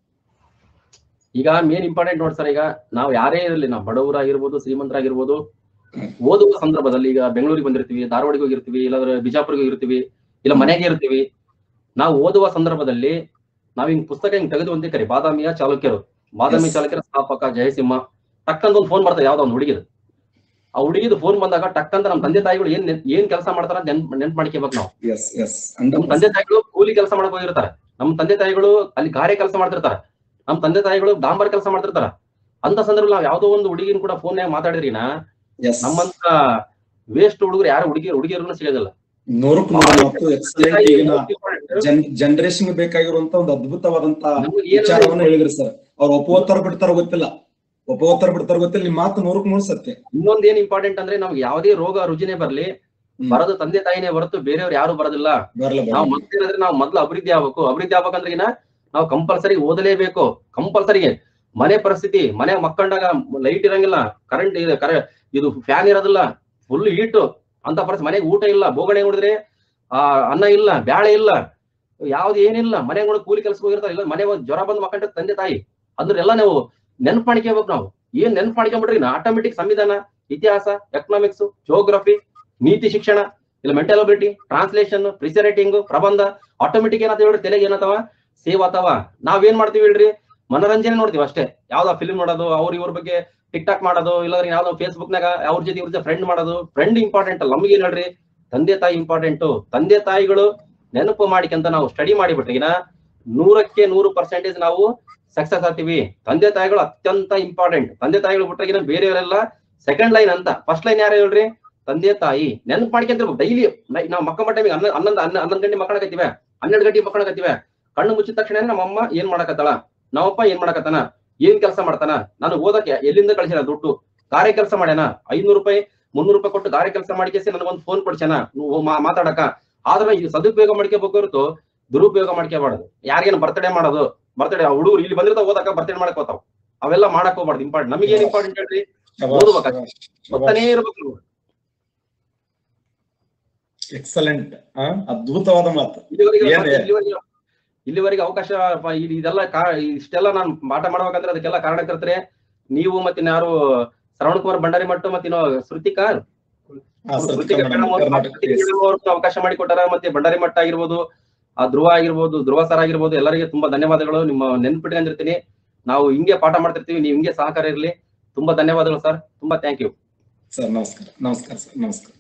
ಈಗ ಮೇನ್ ಇಂಪಾರ್ಟೆಂಟ್ ನೋಡಿ ಸರ್ ಈಗ ನಾವು ಯಾರೇ ಇರಲಿ ನಾವು ಬಡವರಾಗಿರ್ಬೋದು ಶ್ರೀಮಂತರಾಗಿರ್ಬೋದು ಓದುವ ಸಂದರ್ಭದಲ್ಲಿ ಈಗ ಬೆಂಗಳೂರಿಗೆ ಬಂದಿರ್ತೀವಿ ಧಾರವಾಡಿಗೆ ಹೋಗಿರ್ತೀವಿ ಇಲ್ಲಾಂದ್ರೆ ಬಿಜಾಪುರಿಗೆ ಹೋಗಿರ್ತೀವಿ ಇಲ್ಲ ಮನೆಗೆ ಇರ್ತೀವಿ ನಾವು ಓದುವ ಸಂದರ್ಭದಲ್ಲಿ ನಾವ್ ಹಿಂಗ್ ಪುಸ್ತಕ ಹಿಂಗ್ ತೆಗೆದು ಅಂತ ಕರಿ ಬಾದಾಮಿಯ ಚಾಲುಕ್ಯರು ಬಾದಾಮಿ Yes. ಚಾಲುಕ್ಯರ ಸ್ಥಾಪಕ ಜಯಸಿಂಹ ಟಕ್ಕಂತ ಒಂದು ಫೋನ್ ಬರ್ತದೆ ಯಾವ್ದೋ ಒಂದು ಹುಡುಗಿದು ಆ ಹುಡುಗಿದು ಫೋನ್ ಬಂದಾಗ ಟಕ್ ಅಂತ ನಮ್ಮ ತಂದೆ ತಾಯಿಗಳು ಏನ್ ನೆನ್- ಏನ್ ಕೆಲಸ ಮಾಡ್ತಾರ ನೆನ್ಪ್ ನೆನ್ಪ್ ಮಾಡ್ಕೋಬೇಕು ನಾವು ಎಸ್ ಎಸ್ ನಮ್ಮ ತಂದೆ ತಾಯಿಗಳು ಕೂಲಿ ಕೆಲಸ ಮಾಡಕ್ ಹೋಗಿರ್ತಾರೆ ನಮ್ಮ ತಂದೆ ತಾಯಿಗಳು ಅಲ್ಲಿ ಗಾರೆ ಕೆಲಸ ಮಾಡ್ತಿರ್ತಾರೆ ನಮ್ಮ ತಂದೆ ತಾಯಿಗಳು ಡಾಂಬರ್ ಕೆಲಸ ಮಾಡ್ತಿರ್ತಾರ ಅಂತ ಸಂದರ್ಭ ನಾವು ಯಾವ್ದೋ ಒಂದು ಹುಡುಗಿನ ಕೂಡ ಫೋನ್ ಮಾತಾಡಿದ್ರಿನ ಎಸ್ ನಮ್ಮಂತ ವೇಸ್ಟ್ ಹುಡುಗರು ಯಾರು ಹುಡುಗಿ ಹುಡುಗಿಯರು ಸಿಗೋದಿಲ್ಲ ನೂರಕ್ಕೆ ನೂರ ಮತ್ತು ಎಕ್ಸಲೆಂಟ್ ಈಗಿನ ಜನ್ ಜನರೇಷನ್ ಬೇಕಾಗಿರುವಂತ ಒಂದು ಅದ್ಭುತವಾದಂತ ನಮ್ಗೆ ಏನಾದ್ರು ವಿಚಾರವನ್ನ ಹೇಳಿದ್ರಿ ಸರ್ ಅವ್ರು ಒಪ್ಪುವತ್ತಾರ ಬಿಡ್ತಾರ ಗೊತ್ತಿಲ್ಲ ಒಪ್ಪುವತ್ತಾರ ಬಿಡ್ತಾರ ಗೊತ್ತಿಲ್ಲ ನಿಮ್ ಮಾತು ನೂರಕ್ಕೆ ನೂರು ಸತ್ಯ ಇನ್ನೊಂದ್ ಏನ್ ಇಂಪಾರ್ಟೆಂಟ್ ಅಂದ್ರೆ ನಮ್ಗೆ ಯಾವುದೇ ರೋಗ ರುಜಿನೇ ಬರ್ಲಿ ಹ್ಮ್. ಬರೋದು ತಂದೆ ತಾಯಿನೇ ಹೊರತು ಬೇರೆಯವ್ರು ಯಾರು ಬರೋದಿಲ್ಲ ಬರ್ಲ ನಾವು ಮೊದ್ಲೇನಂದ್ರೆ ನಾವು ಮೊದ್ಲು ಅಭಿವೃದ್ಧಿ ಆಗ್ಬೇಕು ಅಭಿವೃದ್ಧಿ ಆಗ್ಬೇಕಂದ್ರೆ ಏನ ನಾವು ಕಂಪಲ್ಸರಿ ಓದಲೇಬೇಕು ಕಂಪಲ್ಸರಿ ಮನೆ ಪರಿಸ್ಥಿತಿ ಮನೆ ಮಕ್ಕಂಡಾಗ ಲೈಟ್ ಇರಂಗಿಲ್ಲ ಕರೆಂಟ್ ಇದೆ ಕರೆ ಇದು ಫ್ಯಾನ್ ಇರೋದಿಲ್ಲ ಫುಲ್ ಹೀಟ್ ಅಂತ ಪರಿಸ್ಥಿತಿ ಮನೆಗೆ ಊಟ ಇಲ್ಲ ಬೋಗಣೆ ನೋಡಿದ್ರೆ ಆ ಅನ್ನ ಇಲ್ಲ ಬ್ಯಾಳೆ ಇಲ್ಲ ಯಾವ್ದು ಏನಿಲ್ಲ ಮನೆ ಕೂಡ ಕೂಲಿ ಕೆಲಸ ಹೋಗಿರ್ತಾರೆ ಇಲ್ಲ ಮನೆ ಒಂದ್ ಜ್ವರ ಬಂದ್ ಮಕ್ಕಂಡ ತಂದೆ ತಾಯಿ ಅಂದ್ರೆ ಎಲ್ಲ ನಾವು ನೆನ್ಪು ಮಾಡ್ಕೋಬೇಕು ನಾವು ಏನ್ ನೆನ್ಪು ಮಾಡ್ಕೊಂಡ್ಬಿಡ್ರಿ ಆಟೋಮೆಟಿಕ್ ಸಂವಿಧಾನ ಇತಿಹಾಸ ಎಕನಾಮಿಕ್ಸ್ ಜೋಗ್ರಫಿ ನೀತಿ ಶಿಕ್ಷಣ ಇಲ್ಲ ಮೆಂಟಲ್ ಅಬಿಲಿಟಿ ಟ್ರಾನ್ಸ್ಲೇಷನ್ ಪ್ರಿಸರೇಟಿಂಗ್ ಪ್ರಬಂಧ ಆಟೋಮೆಟಿಕ್ ಏನಂತ ಹೇಳ್ರಿ ತಲೆಗೆ ಏನತ್ತವ ಸೇವ್ ಆತವ ನಾವೇನ್ ಮಾಡ್ತೀವಿ ಹೇಳ್ರಿ ಮನರಂಜನೆ ನೋಡ್ತೀವಿ ಅಷ್ಟೇ ಯಾವ್ದೋ ಫಿಲ್ಮ್ ನೋಡೋದು ಅವ್ರ ಇವ್ರ ಬಗ್ಗೆ ಟಿಕ್ ಟಾಕ್ ಮಾಡೋದು ಇಲ್ಲಾಂದ್ರೆ ಯಾವ್ದೋ ಫೇಸ್ಬುಕ್ ನಾಗ ಅವ್ರ ಜೊತೆ ಇವ್ರ ಜೊತೆ ಫ್ರೆಂಡ್ ಮಾಡೋದು ಫ್ರೆಂಡ್ ಇಂಪಾರ್ಟೆಂಟ್ ಅಲ್ಲ ನಮ್ಗೆ ಏನ್ ಹೇಳ್ರಿ ತಂದೆ ತಾಯಿ ಇಂಪಾರ್ಟೆಂಟ್ ತಂದೆ ತಾಯಿಗಳು ನೆನಪು ಮಾಡಿಕಂತ ನಾವು ಸ್ಟಡಿ ಮಾಡಿಬಿಟ್ರಿಗಿನ ನೂರಕ್ಕೆ ನೂರು ಪರ್ಸೆಂಟೇಜ್ ನಾವು ಸಕ್ಸಸ್ ಆಗ್ತೀವಿ ತಂದೆ ತಾಯಿಗಳು ಅತ್ಯಂತ ಇಂಪಾರ್ಟೆಂಟ್ ತಂದೆ ತಾಯಿಗಳು ಬಿಟ್ಟಾಗಿನ ಬೇರೆಯವರೆಲ್ಲ ಸೆಕೆಂಡ್ ಲೈನ್ ಅಂತ ಫಸ್ಟ್ ಲೈನ್ ಯಾರು ಹೇಳ್ರಿ ತಂದೆ ತಾಯಿ ನೆನಪು ಮಾಡ್ಕೊಂತಿರ್ಬೇಕು ಡೈಲಿ ನಾವು ಮಕ್ಕ ಟೈಮಿಗೆ ಹನ್ನೊಂದು ಹನ್ನೊಂದು ಹನ್ನ- ಹನ್ನೊಂದು ಗಂಟೆ ಮಕ್ಕಳಕತ್ತೀವಿ ಹನ್ನೆರಡು ಗಂಟೆ ಮಕ್ಕಳಕತ್ತೀವಿ ಕಣ್ಣು ಮುಚ್ಚಿದ ತಕ್ಷಣ ನಮ್ಮ ಅಮ್ಮ ಏನ್ ಮಾಡಕತ್ತಾಳ ನಮ್ಮಪ್ಪ ಏನ್ ಮಾಡಕತ್ತಾನ ಏನ್ ಕೆಲಸ ಮಾಡ್ತಾನ ನಾನು ಓದಕ್ಕೆ ಎಲ್ಲಿಂದ ಕಳ್ಸಿನ ದುಡ್ಡು ಗಾರೆ ಕೆಲಸ ಮಾಡ್ಯಾನ ಐನೂರು ರೂಪಾಯಿ ಮುನ್ನೂರು ರೂಪಾಯಿ ಕೊಟ್ಟು ಗಾರೆ ಕೆಲಸ ಮಾಡಿಕೇಸಿ ನನಗೊಂದು ಫೋನ್ ಕೊಡ್ಸ್ಯಾನ ನೀವು ಮಾ- ಮಾತಾಡಕ ಆದ್ರೆ ಇದು ಸದುಪಯೋಗ ಮಾಡ್ಕೋಬೇಕು ಹೊರತು ದುರುಪಯೋಗ ಮಾಡ್ಕೋಬಾರ್ದು ಯಾರಿಗೇನು ಬರ್ತಡೇ ಮಾಡೋದು ಬರ್ತಡೇ ಹುಡುಗರು ಇಲ್ಲಿ ಬಂದಿರ್ತಾವ ಓದಕ ಬರ್ತಡೇ ಮಾಡಕ್ ಹೋತಾವ್ ಅವೆಲ್ಲ ಮಾಡಕ್ ಹೋಗ್ಬಾರ್ದು ಇಂಪಾರ್ಟೆಂಟ್ ನಮಗೆ ಏನ್ ಇಂಪಾರ್ಟೆಂಟ್ ಹೇಳ್ರಿ ಓದ್ಬೇಕು ಓದ್ತಾನೇ ಇರ್ಬೇಕು ನೀವು. ಎಕ್ಸಲೆಂಟ್ ಅದ್ಭುತವಾದ ಮಾತು ಇಲ್ಲಿವರೆಗೆ ಏನ್ ಮತ್ತೆ ಇಲ್ಲಿವರೆಗೆ ಇಲ್ಲಿವರೆಗೆ ಅವಕಾಶ ಪ- ಇದ್- ಇದೆಲ್ಲ ಕಾ- ಇಷ್ಟೆಲ್ಲ ನಾನು ಪಾಠ ಮಾಡ್ಬೇಕಂದ್ರೆ ಅದಕ್ಕೆಲ್ಲ ಕಾರಣಕರ್ತರೆ ನೀವು ಮತ್ತೆ ಯಾರು ಶ್ರವಣ ಕುಮಾರ್ ಭಂಡಾರಿ ಮಟ್ಟು ಮತ್ತೆ ಇನ್ನೂ ಶ್ರುತಿಕಾ ಹಾ, ಸರ್, ಶ್ರುತಿಕಾ ಕನ್ನಡ, ಮೇಡಮ್ ಅವ್ರು ಕರ್ನಾಟಕ ಶ್ರುತಿಕಾ yes. ಮೇಡಮ್ ಅವ್ರು ಅವಕಾಶ ಮಾಡಿಕೊಟ್ಟಾರ ಮತ್ತೆ ಭಂಡಾರಿ ಮಟ್ಟ ಆಗಿರ್ಬೋದು ಆ ಧ್ರುವ ಆಗಿರ್ಬೋದು ಧ್ರುವ ಸರ್ ಆಗಿರ್ಬೋದು ಎಲ್ಲರಿಗೆ ತುಂಬಾ ಧನ್ಯವಾದಗಳು ನಿಮ್ಮ ನೆನ್ಪಿಟ್ಕೊಂಡಿರ್ತೀನಿ ನಾವು ಹಿಂಗೆ ಪಾಠ ಮಾಡ್ತಿರ್ತೀವಿ ನೀವು ಹಿಂಗೆ ಸಹಕಾರ ಇರ್ಲಿ ತುಂಬಾ ಧನ್ಯವಾದಗಳು ಸರ್ ತುಂಬಾ ಥ್ಯಾಂಕ್ ಯು ಸರ್ ನಮಸ್ಕಾರ ನಮಸ್ಕಾರ ಸರ್ ನಮಸ್ಕಾರ